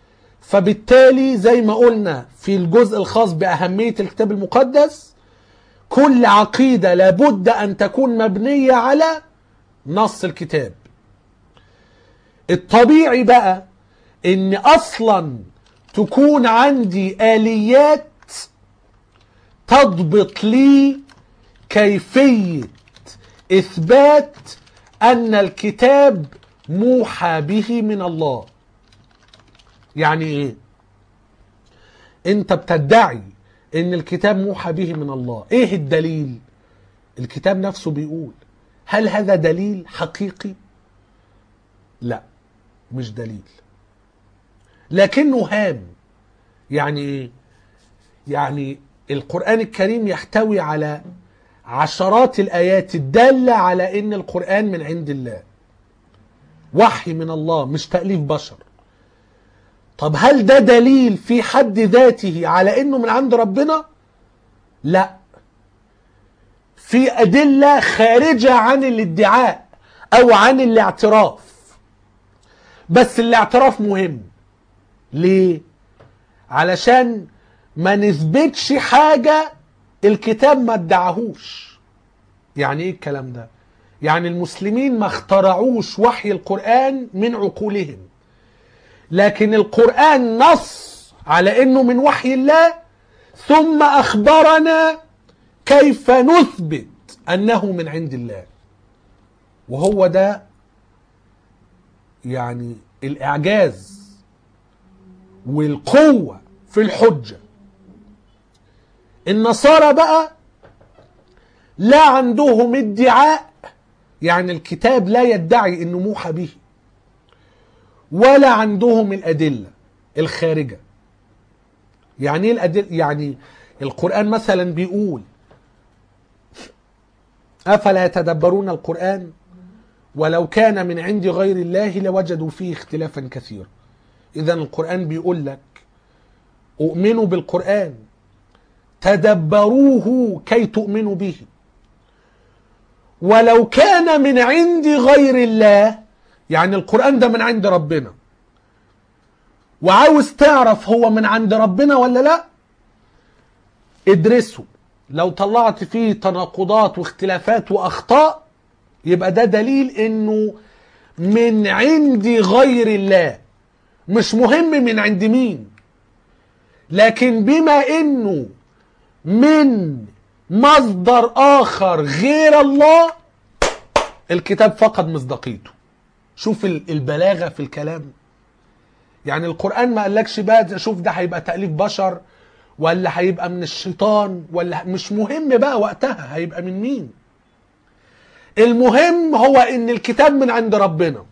فبالتالي زي ما قلنا في الجزء الخاص بأهمية الكتاب المقدس كل عقيدة لابد أن تكون مبنية على نص الكتاب الطبيعي بقى ان اصلا تكون عندي اليات تضبط لي كيفيه اثبات ان الكتاب موحى به من الله يعني ايه انت بتدعي ان الكتاب موحى به من الله ايه الدليل الكتاب نفسه بيقول هل هذا دليل حقيقي لا مش دليل لكنه هام يعني ايه يعني القرآن الكريم يحتوي على عشرات الآيات الدالة على إن القرآن من عند الله وحي من الله مش تأليف بشر طب هل ده دليل في حد ذاته على إنه من عند ربنا؟ لا في أدلة خارجة عن الادعاء أو عن الاعتراف بس الاعتراف مهم ليه علشان ما نثبتش حاجة الكتاب ما ادعاهوش يعني ايه الكلام ده يعني المسلمين ما اخترعوش وحي القرآن من عقولهم لكن القرآن نص على انه من وحي الله ثم اخبرنا كيف نثبت انه من عند الله وهو ده يعني الاعجاز والقوه في الحجه النصارى بقى لا عندهم ادعاء يعني الكتاب لا يدعي انه موحى به ولا عندهم الادله الخارجه يعني ايه الادله يعني القران مثلا بيقول افلا يتدبرون القران ولو كان من عند غير الله لوجدوا فيه اختلافا كثيرا اذا القران بيقول لك اؤمنوا بالقران تدبروه كي تؤمنوا به ولو كان من عند غير الله يعني القرآن ده من عند ربنا وعاوز تعرف هو من عند ربنا ولا لا ادرسه لو طلعت فيه تناقضات واختلافات واخطاء يبقى ده دليل انه من عند غير الله مش مهم من عند مين لكن بما انه من مصدر اخر غير الله الكتاب فقد مصداقيته شوف البلاغه في الكلام يعني القران ما قالكش بقى شوف ده هيبقى تاليف بشر ولا هيبقى من الشيطان ولا مش مهم بقى وقتها هيبقى من مين المهم هو ان الكتاب من عند ربنا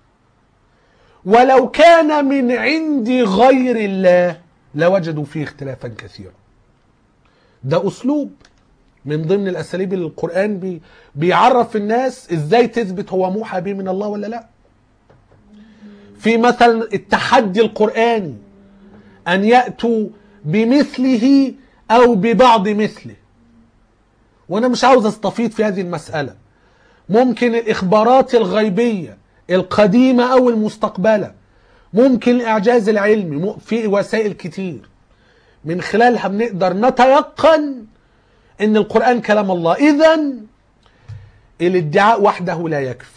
ولو كان من عند غير الله لوجدوا فيه اختلافا كثيرا ده اسلوب من ضمن الاساليب اللي القران بي بيعرف الناس ازاي تثبت هو موحى به من الله ولا لا في مثلا التحدي القراني ان ياتوا بمثله او ببعض مثله وانا مش عاوز استفيض في هذه المساله ممكن الاخبارات الغيبيه القديمه او المستقبله ممكن الاعجاز العلمي في وسائل كتير من خلالها بنقدر نتيقن ان القرآن كلام الله اذا الادعاء وحده لا يكفي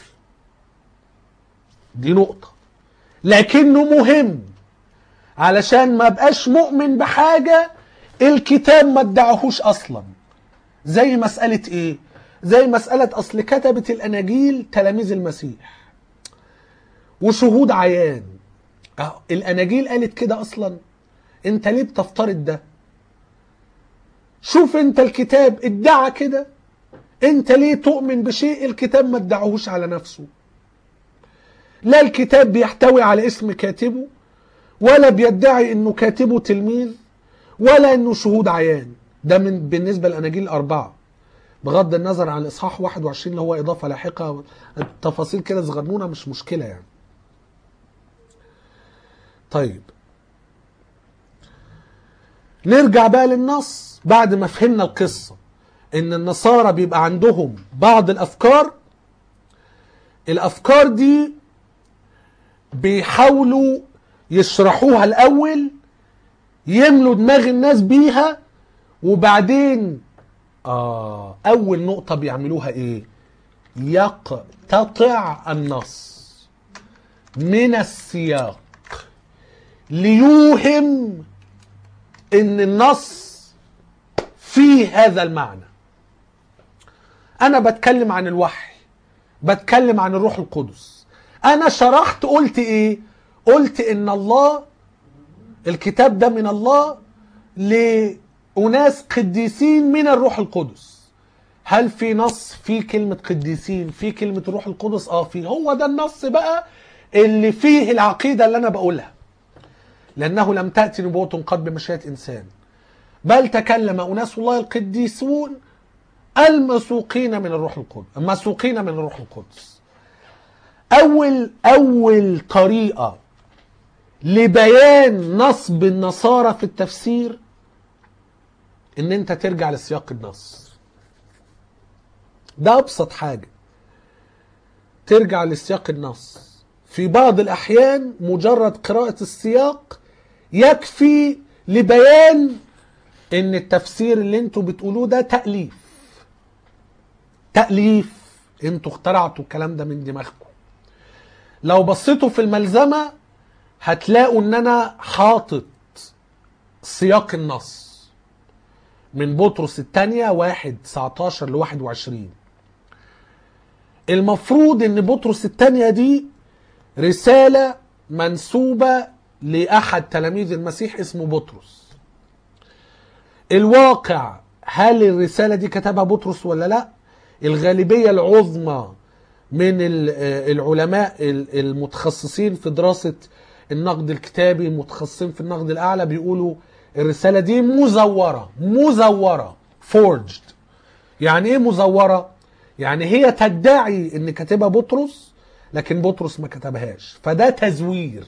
دي نقطة لكنه مهم علشان ما بقاش مؤمن بحاجة الكتاب ما ادعهوش اصلا زي مسألة ايه زي مسألة اصل كتبة الاناجيل تلاميذ المسيح وشهود عيان الاناجيل قالت كده اصلا انت ليه بتفترض ده شوف انت الكتاب ادعى كده انت ليه تؤمن بشيء الكتاب ما ادعوهوش على نفسه لا الكتاب بيحتوي على اسم كاتبه ولا بيدعي انه كاتبه تلميذ ولا انه شهود عيان ده من بالنسبه للاناجيل الاربعه بغض النظر عن الاصحاح 21 اللي هو اضافه لاحقه التفاصيل كده صغنونه مش مشكله يعني طيب نرجع بقى للنص بعد ما فهمنا القصة ان النصارى بيبقى عندهم بعض الافكار الافكار دي بيحاولوا يشرحوها الاول يملوا دماغ الناس بيها وبعدين آه اول نقطه بيعملوها ايه يقتطع النص من السياق ليوهم ان النص فيه هذا المعنى انا بتكلم عن الوحي بتكلم عن الروح القدس انا شرحت قلت ايه قلت ان الله الكتاب ده من الله لأناس قديسين من الروح القدس هل في نص في كلمة قديسين في كلمة الروح القدس اه في هو ده النص بقى اللي فيه العقيدة اللي انا بقولها لأنه لم تأتي نبوة قد بمشيئة إنسان بل تكلم أناس الله القديسون المسوقين من الروح القدس مسوقين من الروح القدس أول أول طريقة لبيان نصب النصارى في التفسير ان انت ترجع لسياق النص ده ابسط حاجة ترجع لسياق النص في بعض الاحيان مجرد قراءة السياق يكفي لبيان ان التفسير اللي انتوا بتقولوه ده تأليف تأليف انتوا اخترعتوا الكلام ده من دماغكم لو بصيتوا في الملزمة هتلاقوا ان انا حاطط سياق النص من بطرس الثانية واحد 19 ل 21 المفروض ان بطرس الثانية دي رسالة منسوبة لأحد تلاميذ المسيح اسمه بطرس الواقع هل الرسالة دي كتبها بطرس ولا لا الغالبية العظمى من العلماء المتخصصين في دراسة النقد الكتابي المتخصصين في النقد الأعلى بيقولوا الرسالة دي مزورة مزورة forged يعني ايه مزورة يعني هي تدعي ان كاتبها بطرس لكن بطرس ما كتبهاش فده تزوير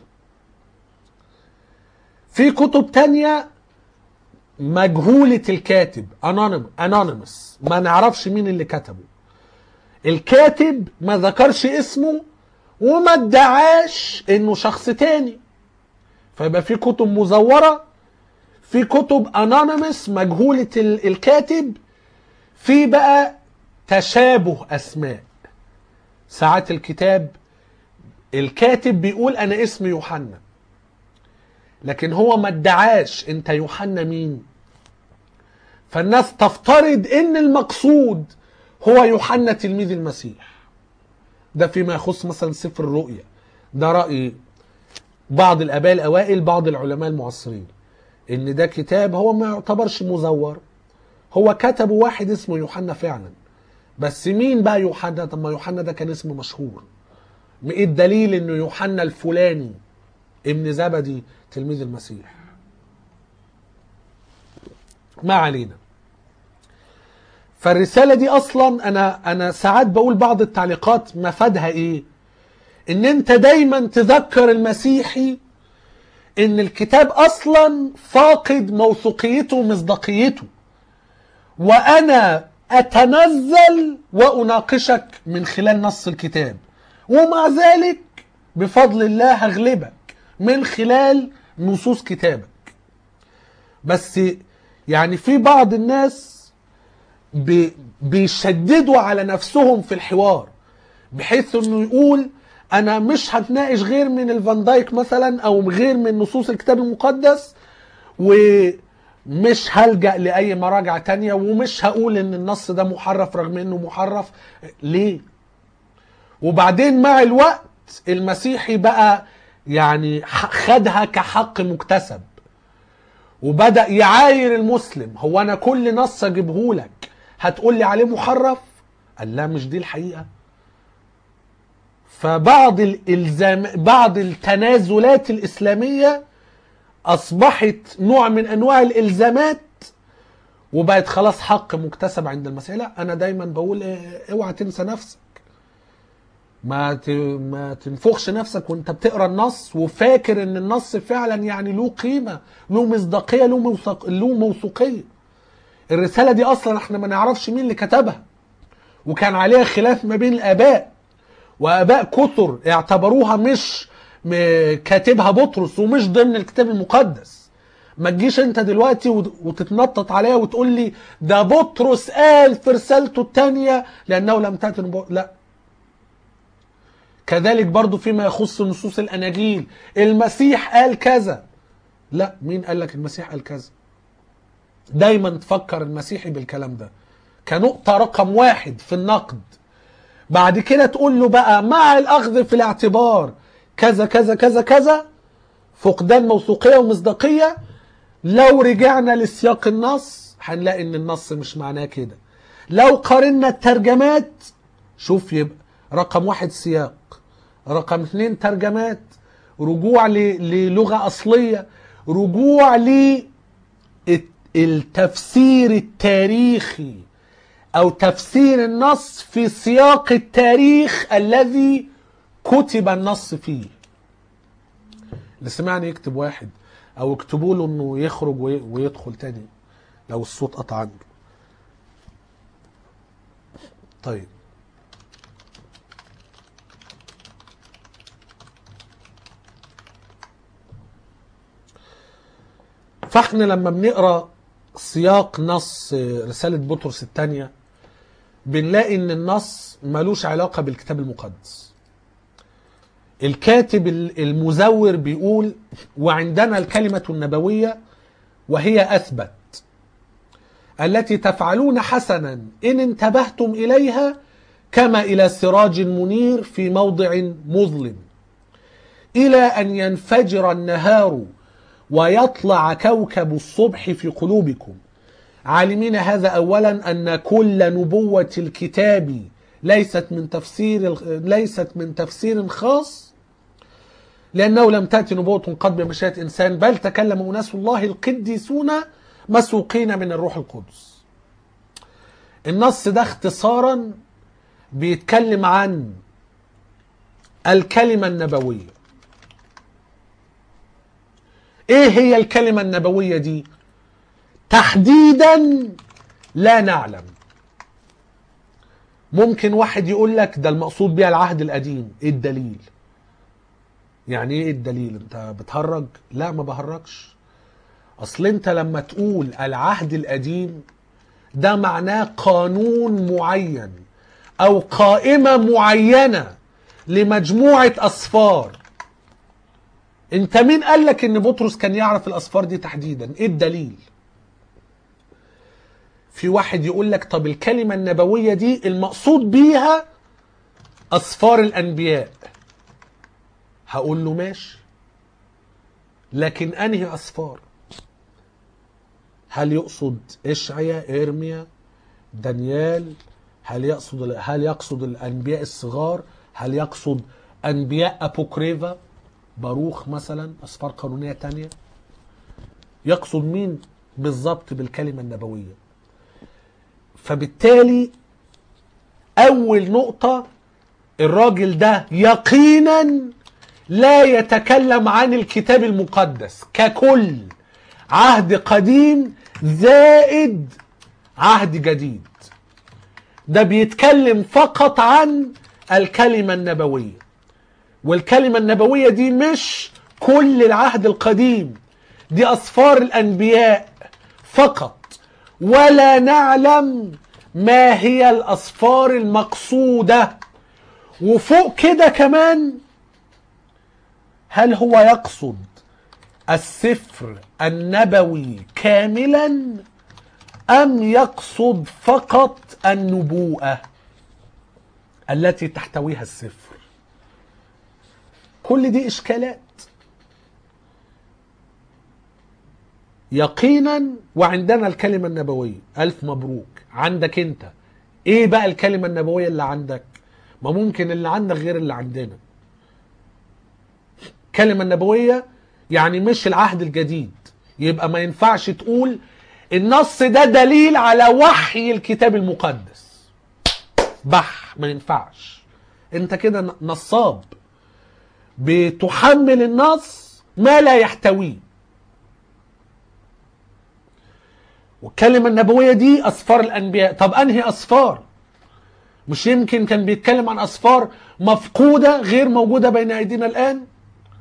في كتب تانية مجهولة الكاتب anonymous ما نعرفش مين اللي كتبه الكاتب ما ذكرش اسمه وما ادعاش انه شخص تاني فيبقى في كتب مزورة في كتب انونيمس مجهولة الكاتب في بقى تشابه اسماء ساعات الكتاب الكاتب بيقول انا اسمي يوحنا لكن هو ما ادعاش انت يوحنا مين فالناس تفترض ان المقصود هو يوحنا تلميذ المسيح ده فيما يخص مثلا سفر الرؤيا ده رأي بعض الآباء الأوائل بعض العلماء المعاصرين إن ده كتاب هو ما يعتبرش مزور هو كتبه واحد اسمه يوحنا فعلا بس مين بقى يوحنا طب ما يوحنا ده كان اسم مشهور ايه الدليل انه يوحنا الفلاني ابن زبدي تلميذ المسيح ما علينا فالرساله دي اصلا انا انا ساعات بقول بعض التعليقات مفادها ايه ان انت دايما تذكر المسيحي ان الكتاب اصلا فاقد موثوقيته ومصداقيته وانا اتنزل واناقشك من خلال نص الكتاب ومع ذلك بفضل الله هغلبك من خلال نصوص كتابك بس يعني في بعض الناس بيشددوا على نفسهم في الحوار بحيث انه يقول انا مش هتناقش غير من الفان دايك مثلا او غير من نصوص الكتاب المقدس ومش هلجأ لأي مراجع تانية ومش هقول ان النص ده محرف رغم انه محرف ليه وبعدين مع الوقت المسيحي بقى يعني خدها كحق مكتسب وبدأ يعاير المسلم هو انا كل نص اجيبه لك هتقول لي عليه محرف قال لا مش دي الحقيقه فبعض الالزام بعض التنازلات الاسلاميه اصبحت نوع من انواع الالزامات وبقت خلاص حق مكتسب عند المسيح لا انا دايما بقول اوعى تنسى نفسك ما ما تنفخش نفسك وانت بتقرا النص وفاكر ان النص فعلا يعني له قيمه له مصداقيه له موثوق له موثوقيه الرساله دي اصلا احنا ما نعرفش مين اللي كتبها وكان عليها خلاف ما بين الاباء واباء كثر اعتبروها مش م- كاتبها بطرس ومش ضمن الكتاب المقدس ما تجيش انت دلوقتي وت- وتتنطط عليها وتقول لي ده بطرس قال في رسالته الثانيه لانه لم تاتي نبوة لا كذلك برضو فيما يخص نصوص الاناجيل المسيح قال كذا لا مين قال لك المسيح قال كذا دايما تفكر المسيحي بالكلام ده كنقطة رقم واحد في النقد بعد كده تقول له بقى مع الأخذ في الاعتبار كذا كذا كذا كذا فقدان موثوقية ومصداقية لو رجعنا لسياق النص هنلاقي ان النص مش معناه كده لو قارنا الترجمات شوف يبقى رقم واحد سياق رقم اثنين ترجمات رجوع ل- للغة أصلية رجوع للتفسير التاريخي أو تفسير النص في سياق التاريخ الذي كتب النص فيه اللي سمعني يكتب واحد أو اكتبوا له إنه يخرج وي- ويدخل تاني لو الصوت قطع عنده طيب فاحنا لما بنقرا سياق نص رسالة بطرس الثانية بنلاقي ان النص ملوش علاقة بالكتاب المقدس الكاتب المزور بيقول وعندنا الكلمة النبوية وهي أثبت التي تفعلون حسنا إن انتبهتم إليها كما إلى سراج منير في موضع مظلم إلى أن ينفجر النهار ويطلع كوكب الصبح في قلوبكم عالمين هذا اولا ان كل نبوه الكتاب ليست من تفسير ليست من تفسير خاص لانه لم تاتي نبوه قد بمشيئه انسان بل تكلم اناس الله القديسون مسوقين من الروح القدس النص ده اختصارا بيتكلم عن الكلمه النبويه ايه هي الكلمة النبوية دي تحديدا لا نعلم ممكن واحد يقول لك ده المقصود بيها العهد القديم ايه الدليل يعني ايه الدليل انت بتهرج لا ما بهرجش اصل انت لما تقول العهد القديم ده معناه قانون معين او قائمة معينة لمجموعة اسفار انت مين قال لك ان بطرس كان يعرف الاصفار دي تحديدا ايه الدليل في واحد يقول لك طب الكلمة النبوية دي المقصود بيها اصفار الانبياء هقول له ماشي لكن انهي اصفار هل يقصد اشعيا ارميا دانيال هل يقصد هل يقصد الانبياء الصغار هل يقصد انبياء ابوكريفا باروخ مثلا اسفار قانونيه تانية يقصد مين بالظبط بالكلمه النبويه فبالتالي اول نقطه الراجل ده يقينا لا يتكلم عن الكتاب المقدس ككل عهد قديم زائد عهد جديد ده بيتكلم فقط عن الكلمه النبويه والكلمة النبوية دي مش كل العهد القديم دي أصفار الأنبياء فقط ولا نعلم ما هي الأصفار المقصودة وفوق كده كمان هل هو يقصد السفر النبوي كاملا أم يقصد فقط النبوءة التي تحتويها السفر كل دي اشكالات يقينا وعندنا الكلمة النبوية ألف مبروك عندك أنت إيه بقى الكلمة النبوية اللي عندك ما ممكن اللي عندك غير اللي عندنا الكلمة النبوية يعني مش العهد الجديد يبقى ما ينفعش تقول النص ده دليل على وحي الكتاب المقدس بح ما ينفعش انت كده نصاب بتحمل النص ما لا يحتويه والكلمة النبوية دي أسفار الأنبياء طب أنهي أسفار مش يمكن كان بيتكلم عن أسفار مفقودة غير موجودة بين أيدينا الآن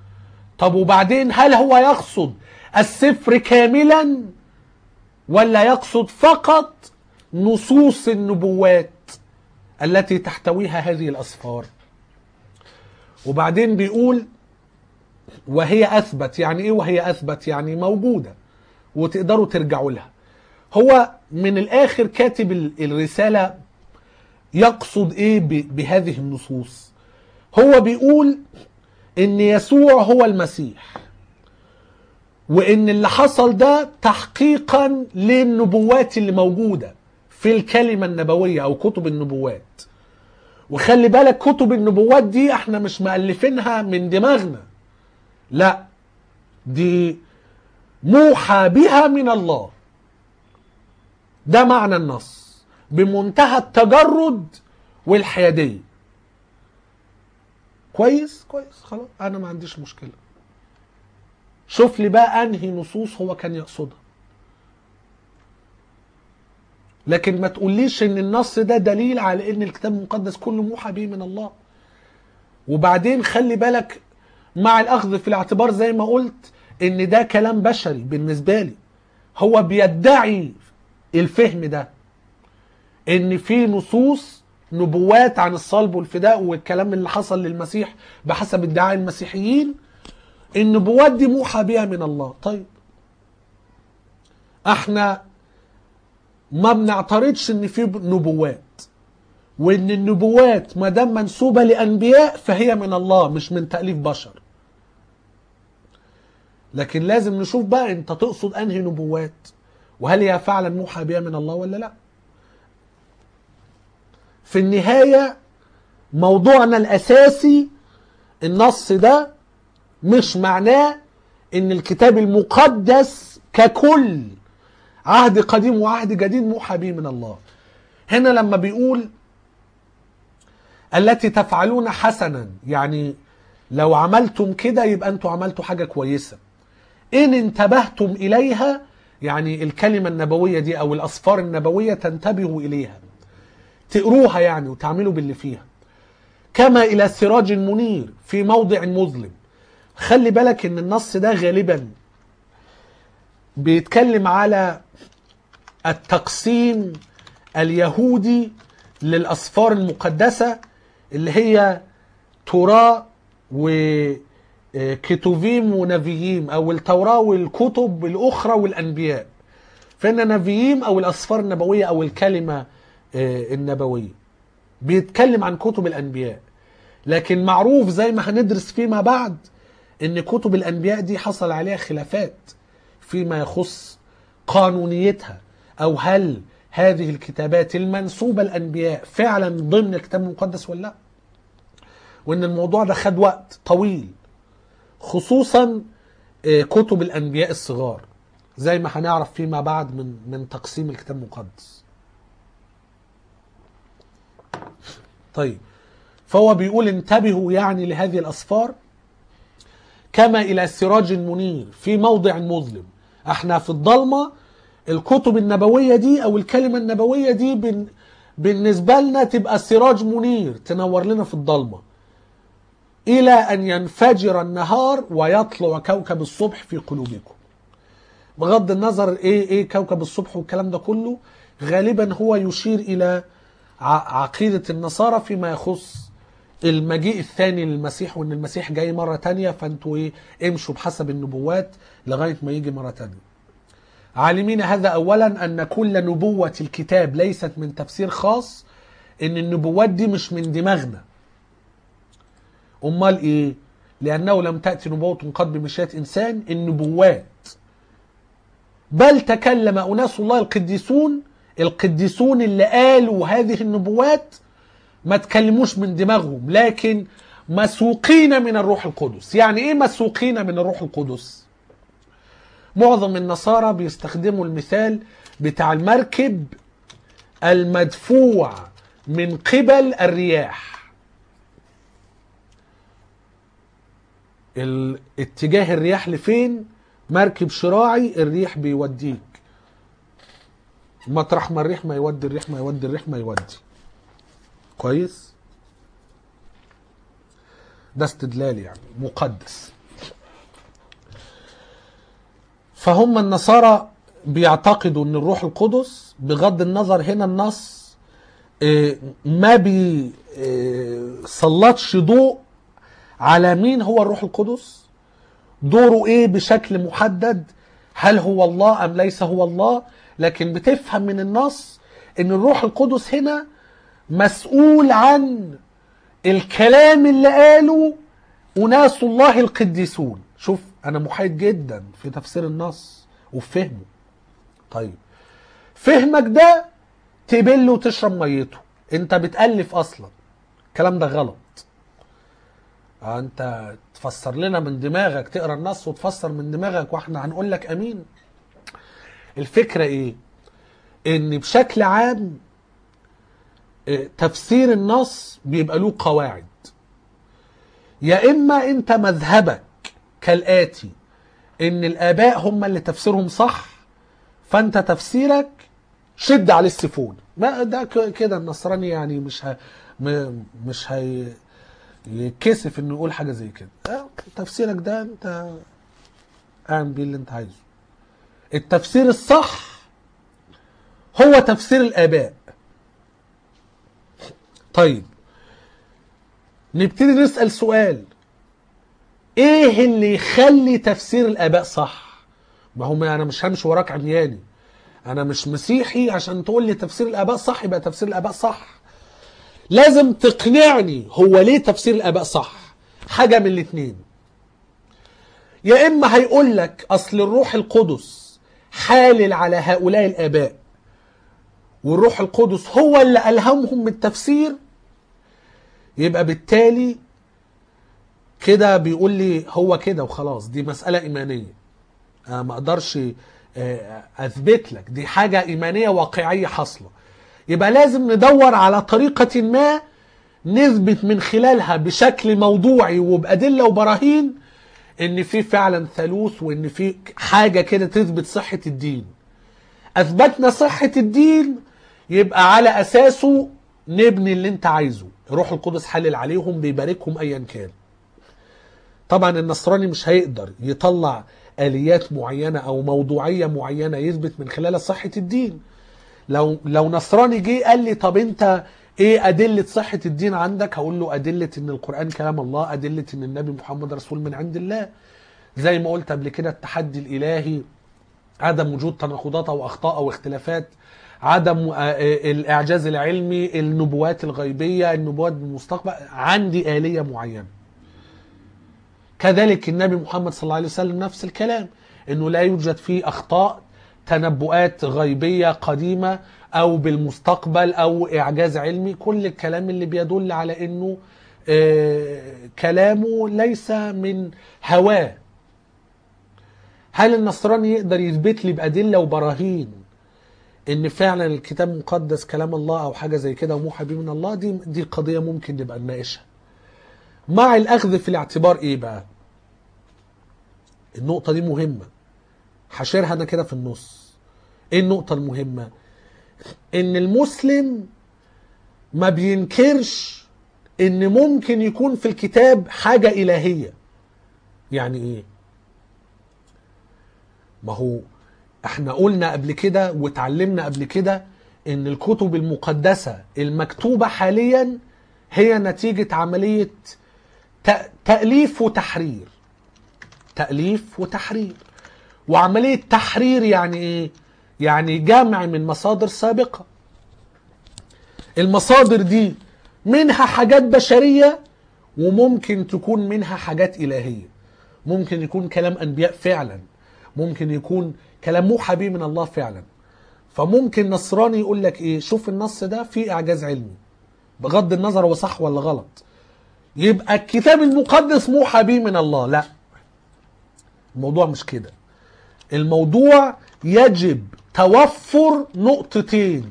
طب وبعدين هل هو يقصد السفر كاملا ولا يقصد فقط نصوص النبوات التي تحتويها هذه الاسفار وبعدين بيقول وهي اثبت يعني ايه وهي اثبت يعني موجوده وتقدروا ترجعوا لها هو من الاخر كاتب ال- الرساله يقصد ايه ب- بهذه النصوص هو بيقول ان يسوع هو المسيح وان اللي حصل ده تحقيقا للنبوات اللي موجوده في الكلمه النبويه او كتب النبوات وخلي بالك كتب النبوات دي احنا مش مؤلفينها من دماغنا لا دي موحى بها من الله ده معنى النص بمنتهى التجرد والحياديه كويس كويس خلاص انا ما عنديش مشكله شوف لي بقى انهي نصوص هو كان يقصدها لكن ما تقوليش ان النص ده دليل على ان الكتاب المقدس كله موحى به من الله وبعدين خلي بالك مع الاخذ في الاعتبار زي ما قلت ان ده كلام بشري بالنسبه لي هو بيدعي الفهم ده ان في نصوص نبوات عن الصلب والفداء والكلام اللي حصل للمسيح بحسب ادعاء المسيحيين النبوات دي موحى بها من الله طيب احنا ما بنعترضش ان في نبوات وان النبوات ما دام منسوبه لانبياء فهي من الله مش من تاليف بشر لكن لازم نشوف بقى انت تقصد انهي نبوات وهل هي فعلا موحى بها من الله ولا لا في النهايه موضوعنا الاساسي النص ده مش معناه ان الكتاب المقدس ككل عهد قديم وعهد جديد موحى به من الله هنا لما بيقول التي تفعلون حسنا يعني لو عملتم كده يبقى انتوا عملتوا حاجه كويسه ان انتبهتم اليها يعني الكلمه النبويه دي او الاسفار النبويه تنتبهوا اليها تقروها يعني وتعملوا باللي فيها كما الى سراج منير في موضع مظلم خلي بالك ان النص ده غالبا بيتكلم على التقسيم اليهودي للاسفار المقدسه اللي هي توراة وكتوفيم ونبيين او التوراة والكتب الاخرى والانبياء فان نبيين او الاسفار النبويه او الكلمه النبويه بيتكلم عن كتب الانبياء لكن معروف زي ما هندرس فيما بعد ان كتب الانبياء دي حصل عليها خلافات فيما يخص قانونيتها او هل هذه الكتابات المنسوبه الانبياء فعلا ضمن الكتاب المقدس ولا لا وان الموضوع ده خد وقت طويل خصوصا كتب الانبياء الصغار زي ما هنعرف فيما بعد من من تقسيم الكتاب المقدس طيب فهو بيقول انتبهوا يعني لهذه الاسفار كما الى سراج منير في موضع مظلم احنا في الضلمه الكتب النبويه دي او الكلمه النبويه دي بن بالنسبه لنا تبقى سراج منير تنور لنا في الضلمه الى ان ينفجر النهار ويطلع كوكب الصبح في قلوبكم بغض النظر ايه ايه كوكب الصبح والكلام ده كله غالبا هو يشير الى عقيده النصارى فيما يخص المجيء الثاني للمسيح وان المسيح جاي مره تانية فانتوا ايه امشوا بحسب النبوات لغايه ما يجي مره تانية عالمين هذا اولا ان كل نبوه الكتاب ليست من تفسير خاص ان النبوات دي مش من دماغنا امال ايه لانه لم تاتي نبوه قد بمشيئه انسان النبوات بل تكلم اناس الله القديسون القديسون اللي قالوا هذه النبوات ما تكلموش من دماغهم لكن مسوقين من الروح القدس يعني ايه مسوقين من الروح القدس معظم النصارى بيستخدموا المثال بتاع المركب المدفوع من قبل الرياح اتجاه الرياح لفين مركب شراعي الريح بيوديك مطرح ما الريح ما يودي الريح ما يودي الريح ما يودي كويس ده استدلال يعني مقدس فهم النصارى بيعتقدوا ان الروح القدس بغض النظر هنا النص آه، ما بيسلطش ضوء على مين هو الروح القدس دوره ايه بشكل محدد هل هو الله ام ليس هو الله لكن بتفهم من النص ان الروح القدس هنا مسؤول عن الكلام اللي قاله أناس الله القديسون شوف أنا محايد جدا في تفسير النص وفي فهمه طيب فهمك ده تبله وتشرب ميته انت بتألف اصلا الكلام ده غلط آه، انت تفسر لنا من دماغك تقرا النص وتفسر من دماغك واحنا هنقول لك امين الفكره ايه ان بشكل عام آه، تفسير النص بيبقى له قواعد يا اما انت مذهبك كالاتي ان الاباء هم اللي تفسيرهم صح فانت تفسيرك شد على السيفون ما ده ك- كده النصراني يعني مش ه... م- مش هي يتكسف انه يقول حاجه زي كده آه، تفسيرك ده انت اعمل بيه اللي انت عايزه التفسير الصح هو تفسير الاباء طيب نبتدي نسال سؤال ايه اللي يخلي تفسير الاباء صح ما هو انا مش همشي وراك عمياني انا مش مسيحي عشان تقول لي تفسير الاباء صح يبقى تفسير الاباء صح لازم تقنعني هو ليه تفسير الاباء صح حاجه من الاثنين يا اما هيقول لك اصل الروح القدس حالل على هؤلاء الاباء والروح القدس هو اللي الهمهم بالتفسير يبقى بالتالي كده بيقول لي هو كده وخلاص دي مساله ايمانيه أنا ما اقدرش آه، اثبت لك دي حاجه ايمانيه واقعيه حاصله يبقى لازم ندور على طريقه ما نثبت من خلالها بشكل موضوعي وبادله وبراهين ان في فعلا ثالوث وان في حاجه كده تثبت صحه الدين اثبتنا صحه الدين يبقى على اساسه نبني اللي انت عايزه روح القدس حلل عليهم بيباركهم ايا كان طبعا النصراني مش هيقدر يطلع اليات معينه او موضوعيه معينه يثبت من خلالها صحه الدين لو لو نصراني جه قال لي طب انت ايه ادله صحه الدين عندك هقول له ادله ان القران كلام الله ادله ان النبي محمد رسول من عند الله زي ما قلت قبل كده التحدي الالهي عدم وجود تناقضات او اخطاء او اختلافات عدم آه، آه، الاعجاز العلمي النبوات الغيبيه النبوات بالمستقبل عندي اليه معينه كذلك النبي محمد صلى الله عليه وسلم نفس الكلام انه لا يوجد فيه اخطاء تنبؤات غيبيه قديمه او بالمستقبل او اعجاز علمي كل الكلام اللي بيدل على انه آه، كلامه ليس من هواه هل النصراني يقدر يثبت لي بادله وبراهين ان فعلا الكتاب المقدس كلام الله او حاجه زي كده وموحى به من الله دي دي قضيه ممكن نبقى نناقشها مع الاخذ في الاعتبار ايه بقى النقطه دي مهمه هشيرها انا كده في النص ايه النقطه المهمه ان المسلم ما بينكرش ان ممكن يكون في الكتاب حاجه الهيه يعني ايه ما هو احنا قلنا قبل كده واتعلمنا قبل كده ان الكتب المقدسه المكتوبه حاليا هي نتيجه عمليه ت- تاليف وتحرير تاليف وتحرير وعمليه تحرير يعني ايه يعني جمع من مصادر سابقه المصادر دي منها حاجات بشريه وممكن تكون منها حاجات الهيه ممكن يكون كلام انبياء فعلا ممكن يكون كلام موحى به من الله فعلا فممكن نصراني يقول لك ايه شوف النص ده فيه اعجاز علمي بغض النظر هو صح ولا غلط يبقى الكتاب المقدس موحى به من الله لا الموضوع مش كده الموضوع يجب توفر نقطتين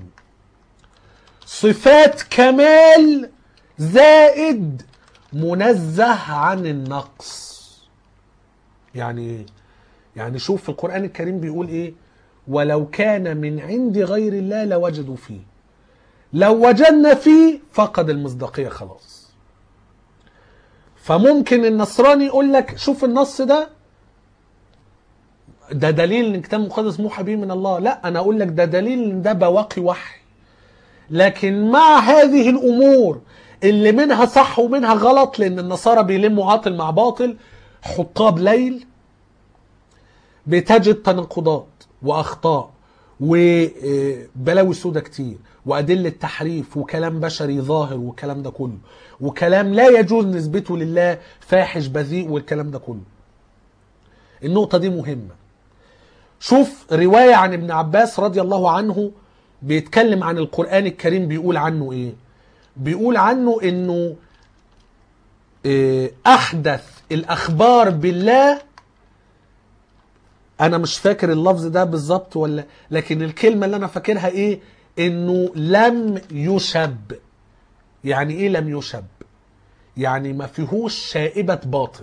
صفات كمال زائد منزه عن النقص يعني ايه يعني شوف في القرآن الكريم بيقول ايه ولو كان من عند غير الله لوجدوا فيه لو وجدنا فيه فقد المصداقية خلاص فممكن النصراني يقول لك شوف النص ده ده دليل ان الكتاب المقدس موحى به من الله لا انا اقول لك ده دليل ان ده بواقي وحي لكن مع هذه الامور اللي منها صح ومنها غلط لان النصارى بيلموا عاطل مع باطل حطاب ليل بتجد تناقضات واخطاء وبلاوي سودة كتير وادله تحريف وكلام بشري ظاهر والكلام ده كله وكلام لا يجوز نسبته لله فاحش بذيء والكلام ده كله النقطه دي مهمه شوف روايه عن ابن عباس رضي الله عنه بيتكلم عن القران الكريم بيقول عنه ايه بيقول عنه انه إيه، احدث الاخبار بالله انا مش فاكر اللفظ ده بالظبط ولا لكن الكلمه اللي انا فاكرها ايه انه لم يشب يعني ايه لم يشب يعني ما فيهوش شائبه باطل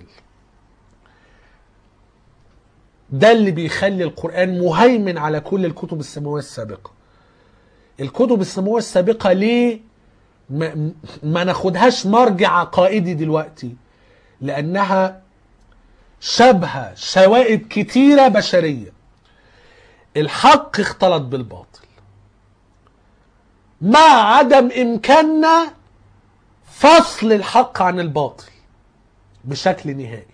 ده اللي بيخلي القران مهيمن على كل الكتب السماويه السابقه الكتب السماويه السابقه ليه ما, ما ناخدهاش مرجع عقائدي دلوقتي لانها شبه شوائب كتيرة بشرية الحق اختلط بالباطل مع عدم إمكاننا فصل الحق عن الباطل بشكل نهائي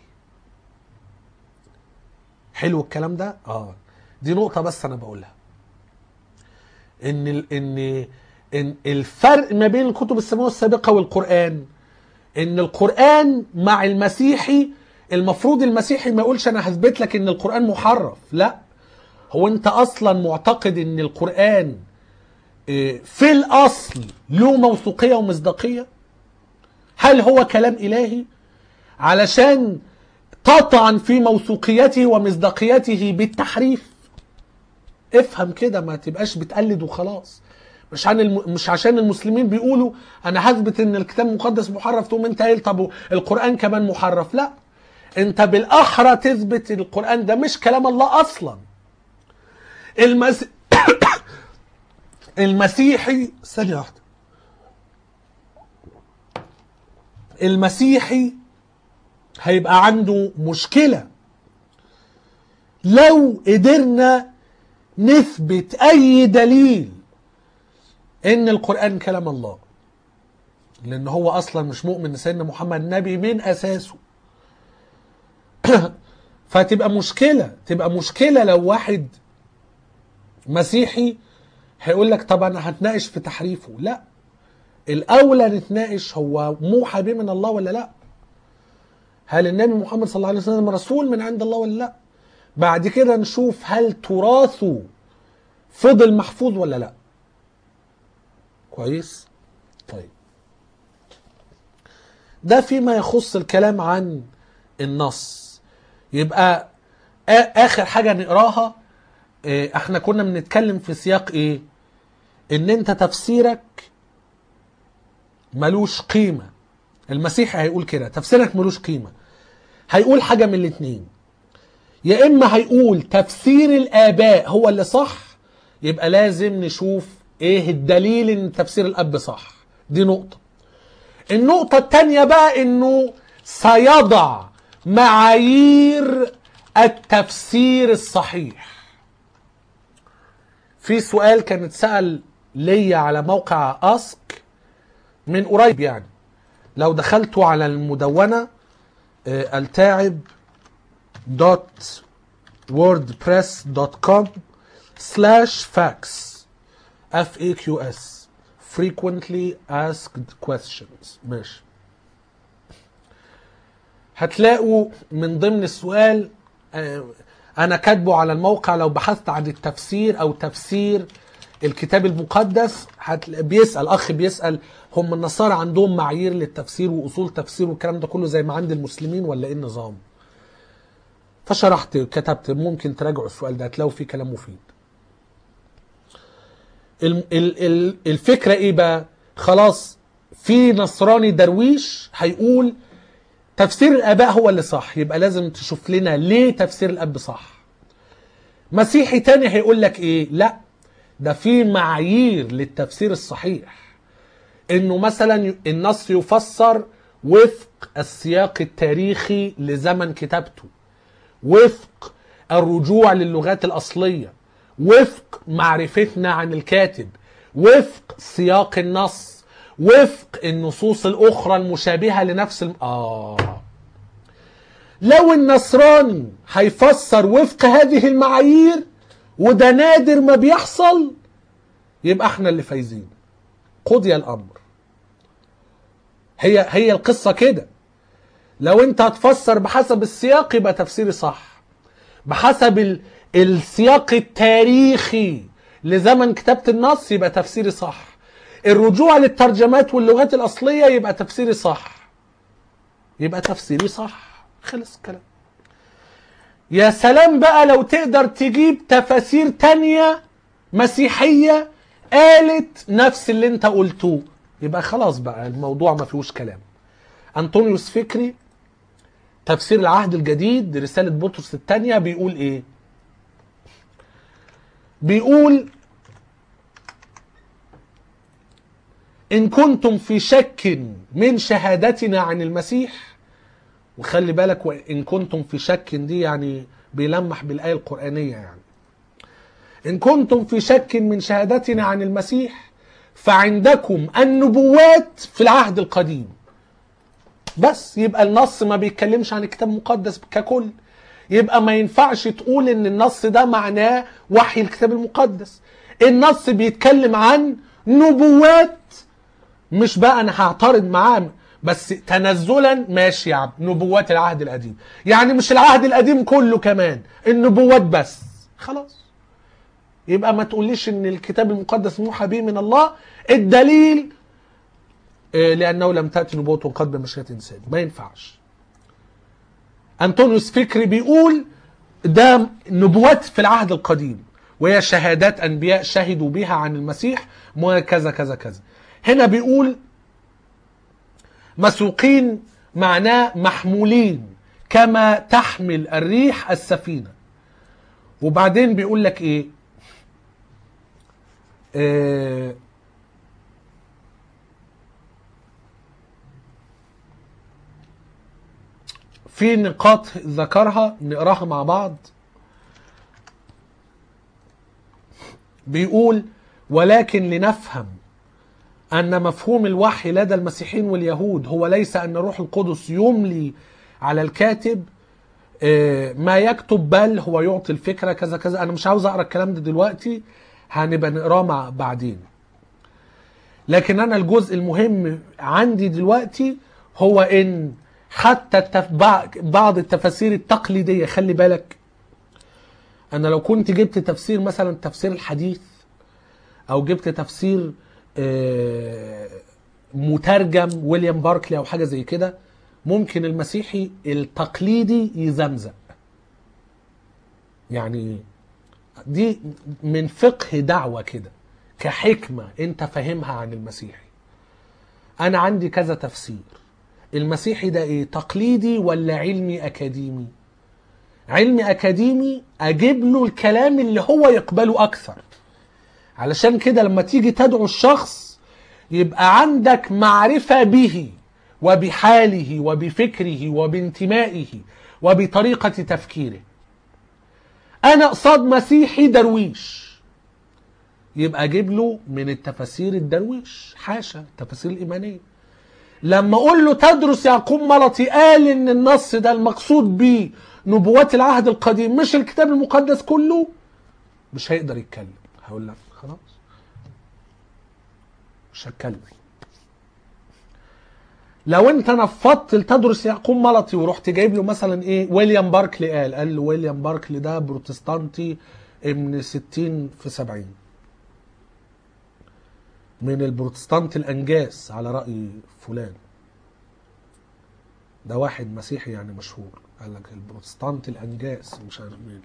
حلو الكلام ده اه دي نقطة بس أنا بقولها إن ال إن إن الفرق ما بين الكتب السماوية السابقة والقرآن إن القرآن مع المسيحي المفروض المسيحي ما يقولش انا هثبت لك ان القران محرف لا هو انت اصلا معتقد ان القران إيه، في الاصل له موثوقيه ومصداقيه هل هو كلام الهي علشان تطعن في موثوقيته ومصداقيته بالتحريف افهم كده ما تبقاش بتقلد وخلاص مش عن الم... مش عشان المسلمين بيقولوا انا هثبت ان الكتاب المقدس محرف تقوم انت قايل طب القران كمان محرف لا انت بالاحرى تثبت القران ده مش كلام الله اصلا المس... المسيحي ثانيه واحده المسيحي هيبقى عنده مشكله لو قدرنا نثبت اي دليل ان القران كلام الله لان هو اصلا مش مؤمن ان سيدنا محمد نبي من اساسه فتبقى مشكله تبقى مشكله لو واحد مسيحي هيقول لك طب انا هتناقش في تحريفه لا الاولى نتناقش هو موحى به من الله ولا لا هل النبي محمد صلى الله عليه وسلم رسول من عند الله ولا لا بعد كده نشوف هل تراثه فضل محفوظ ولا لا كويس طيب ده فيما يخص الكلام عن النص يبقى آ- اخر حاجه نقراها إيه، احنا كنا بنتكلم في سياق ايه ان انت تفسيرك ملوش قيمه المسيحي هيقول كده تفسيرك ملوش قيمه هيقول حاجه من الاتنين يا اما هيقول تفسير الاباء هو اللي صح يبقى لازم نشوف ايه الدليل ان تفسير الاب صح دي نقطه النقطه التانية بقى انه سيضع معايير التفسير الصحيح في سؤال كان اتسأل ليا على موقع اسك من قريب يعني لو دخلتوا على المدونة آه، التاعب دوت ووردبريس دوت كوم سلاش فاكس اف اي كيو اس frequently asked questions ماشي هتلاقوا من ضمن السؤال آه، انا كاتبه على الموقع لو بحثت عن التفسير او تفسير الكتاب المقدس هتلاقي بيسال اخ بيسال هم النصارى عندهم معايير للتفسير واصول تفسير والكلام ده كله زي ما عند المسلمين ولا ايه النظام فشرحت كتبت ممكن تراجعوا السؤال ده هتلاقوا فيه كلام مفيد ال- ال- ال- الفكره ايه بقى خلاص في نصراني درويش هيقول تفسير الاباء هو اللي صح يبقى لازم تشوف لنا ليه تفسير الاب صح مسيحي تاني هيقول لك ايه لا ده في معايير للتفسير الصحيح انه مثلا النص يفسر وفق السياق التاريخي لزمن كتابته وفق الرجوع للغات الأصلية وفق معرفتنا عن الكاتب وفق سياق النص وفق النصوص الأخرى المشابهة لنفس الم... آه لو النصراني هيفسر وفق هذه المعايير وده نادر ما بيحصل يبقى احنا اللي فايزين قضي الامر هي هي القصه كده لو انت هتفسر بحسب السياق يبقى تفسيري صح بحسب ال... السياق التاريخي لزمن كتابه النص يبقى تفسيري صح الرجوع للترجمات واللغات الاصليه يبقى تفسيري صح يبقى تفسيري صح خلص الكلام يا سلام بقى لو تقدر تجيب تفاسير تانية مسيحية قالت نفس اللي انت قلتوه يبقى خلاص بقى الموضوع ما فيهوش كلام انطونيوس فكري تفسير العهد الجديد رسالة بطرس الثانية بيقول ايه بيقول إن كنتم في شك من شهادتنا عن المسيح وخلي بالك وإن كنتم في شك دي يعني بيلمح بالآية القرآنية يعني إن كنتم في شك من شهادتنا عن المسيح فعندكم النبوات في العهد القديم بس يبقى النص ما بيتكلمش عن الكتاب المقدس ككل يبقى ما ينفعش تقول ان النص ده معناه وحي الكتاب المقدس النص بيتكلم عن نبوات مش بقى انا هعترض معاه بس تنزلا ماشي يا عم نبوات العهد القديم يعني مش العهد القديم كله كمان النبوات بس خلاص يبقى ما تقوليش ان الكتاب المقدس موحى به من الله الدليل آه، لانه لم تاتي نبوه قد بمشيئه انسان ما ينفعش انطونيوس فكري بيقول ده نبوات في العهد القديم وهي شهادات انبياء شهدوا بها عن المسيح وكذا كذا كذا هنا بيقول مسوقين معناه محمولين كما تحمل الريح السفينه وبعدين بيقول لك ايه آه في نقاط ذكرها نقراها مع بعض بيقول ولكن لنفهم أن مفهوم الوحي لدى المسيحيين واليهود هو ليس أن الروح القدس يملي على الكاتب آه، ما يكتب بل هو يعطي الفكرة كذا كذا أنا مش عاوز أقرأ الكلام ده دلوقتي هنبقى نقراه مع بعدين لكن أنا الجزء المهم عندي دلوقتي هو إن حتى التف... بع- بعض التفاسير التقليدية خلي بالك أنا لو كنت جبت تفسير مثلا تفسير الحديث أو جبت تفسير آه، مترجم ويليام باركلي أو حاجة زي كده ممكن المسيحي التقليدي يزمزق يعني دي من فقه دعوة كده كحكمة انت فاهمها عن المسيحي انا عندي كذا تفسير المسيحي ده ايه تقليدي ولا علمي اكاديمي علمي اكاديمي اجيب له الكلام اللي هو يقبله اكثر علشان كده لما تيجي تدعو الشخص يبقى عندك معرفة به وبحاله وبفكره وبانتمائه وبطريقة تفكيره انا قصاد مسيحي درويش يبقى اجيب له من التفاسير الدرويش حاشا التفاسير الايمانيه لما اقول له تدرس يعقوب ملطي قال ان النص ده المقصود بيه نبوات العهد القديم مش الكتاب المقدس كله مش هيقدر يتكلم هقول لك خلاص مش هتكلم لو انت نفضت لتدرس يعقوب ملطي ورحت جايب له مثلا ايه ويليام باركلي قال قال له ويليام باركلي ده بروتستانتي من 60 في 70 من البروتستانت الانجاس على راي فلان ده واحد مسيحي يعني مشهور قال لك البروتستانت الانجاس مش عارف مين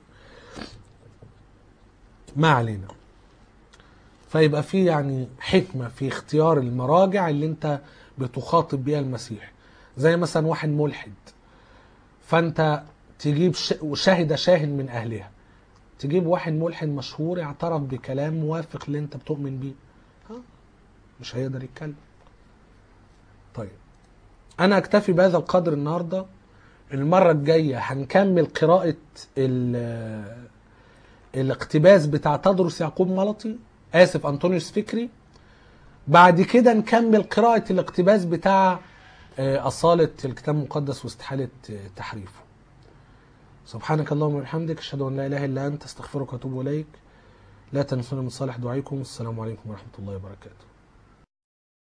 ما علينا فيبقى في يعني حكمة في اختيار المراجع اللي انت بتخاطب بيها المسيح زي مثلا واحد ملحد فانت تجيب ش- شاهد شاهد من اهلها تجيب واحد ملحد مشهور اعترف بكلام موافق اللي انت بتؤمن بيه ها مش هيقدر يتكلم طيب انا اكتفي بهذا القدر النهارده المرة الجاية هنكمل قراءة ال- الاقتباس بتاع تدرس يعقوب ملطي آسف أنطونيوس فكري بعد كده نكمل قراءة الاقتباس بتاع آه، أصالة الكتاب المقدس واستحالة آه، تحريفه سبحانك اللهم وبحمدك أشهد أن لا إله إلا أنت أستغفرك وأتوب إليك لا تنسونا من صالح دعائكم السلام عليكم ورحمة الله وبركاته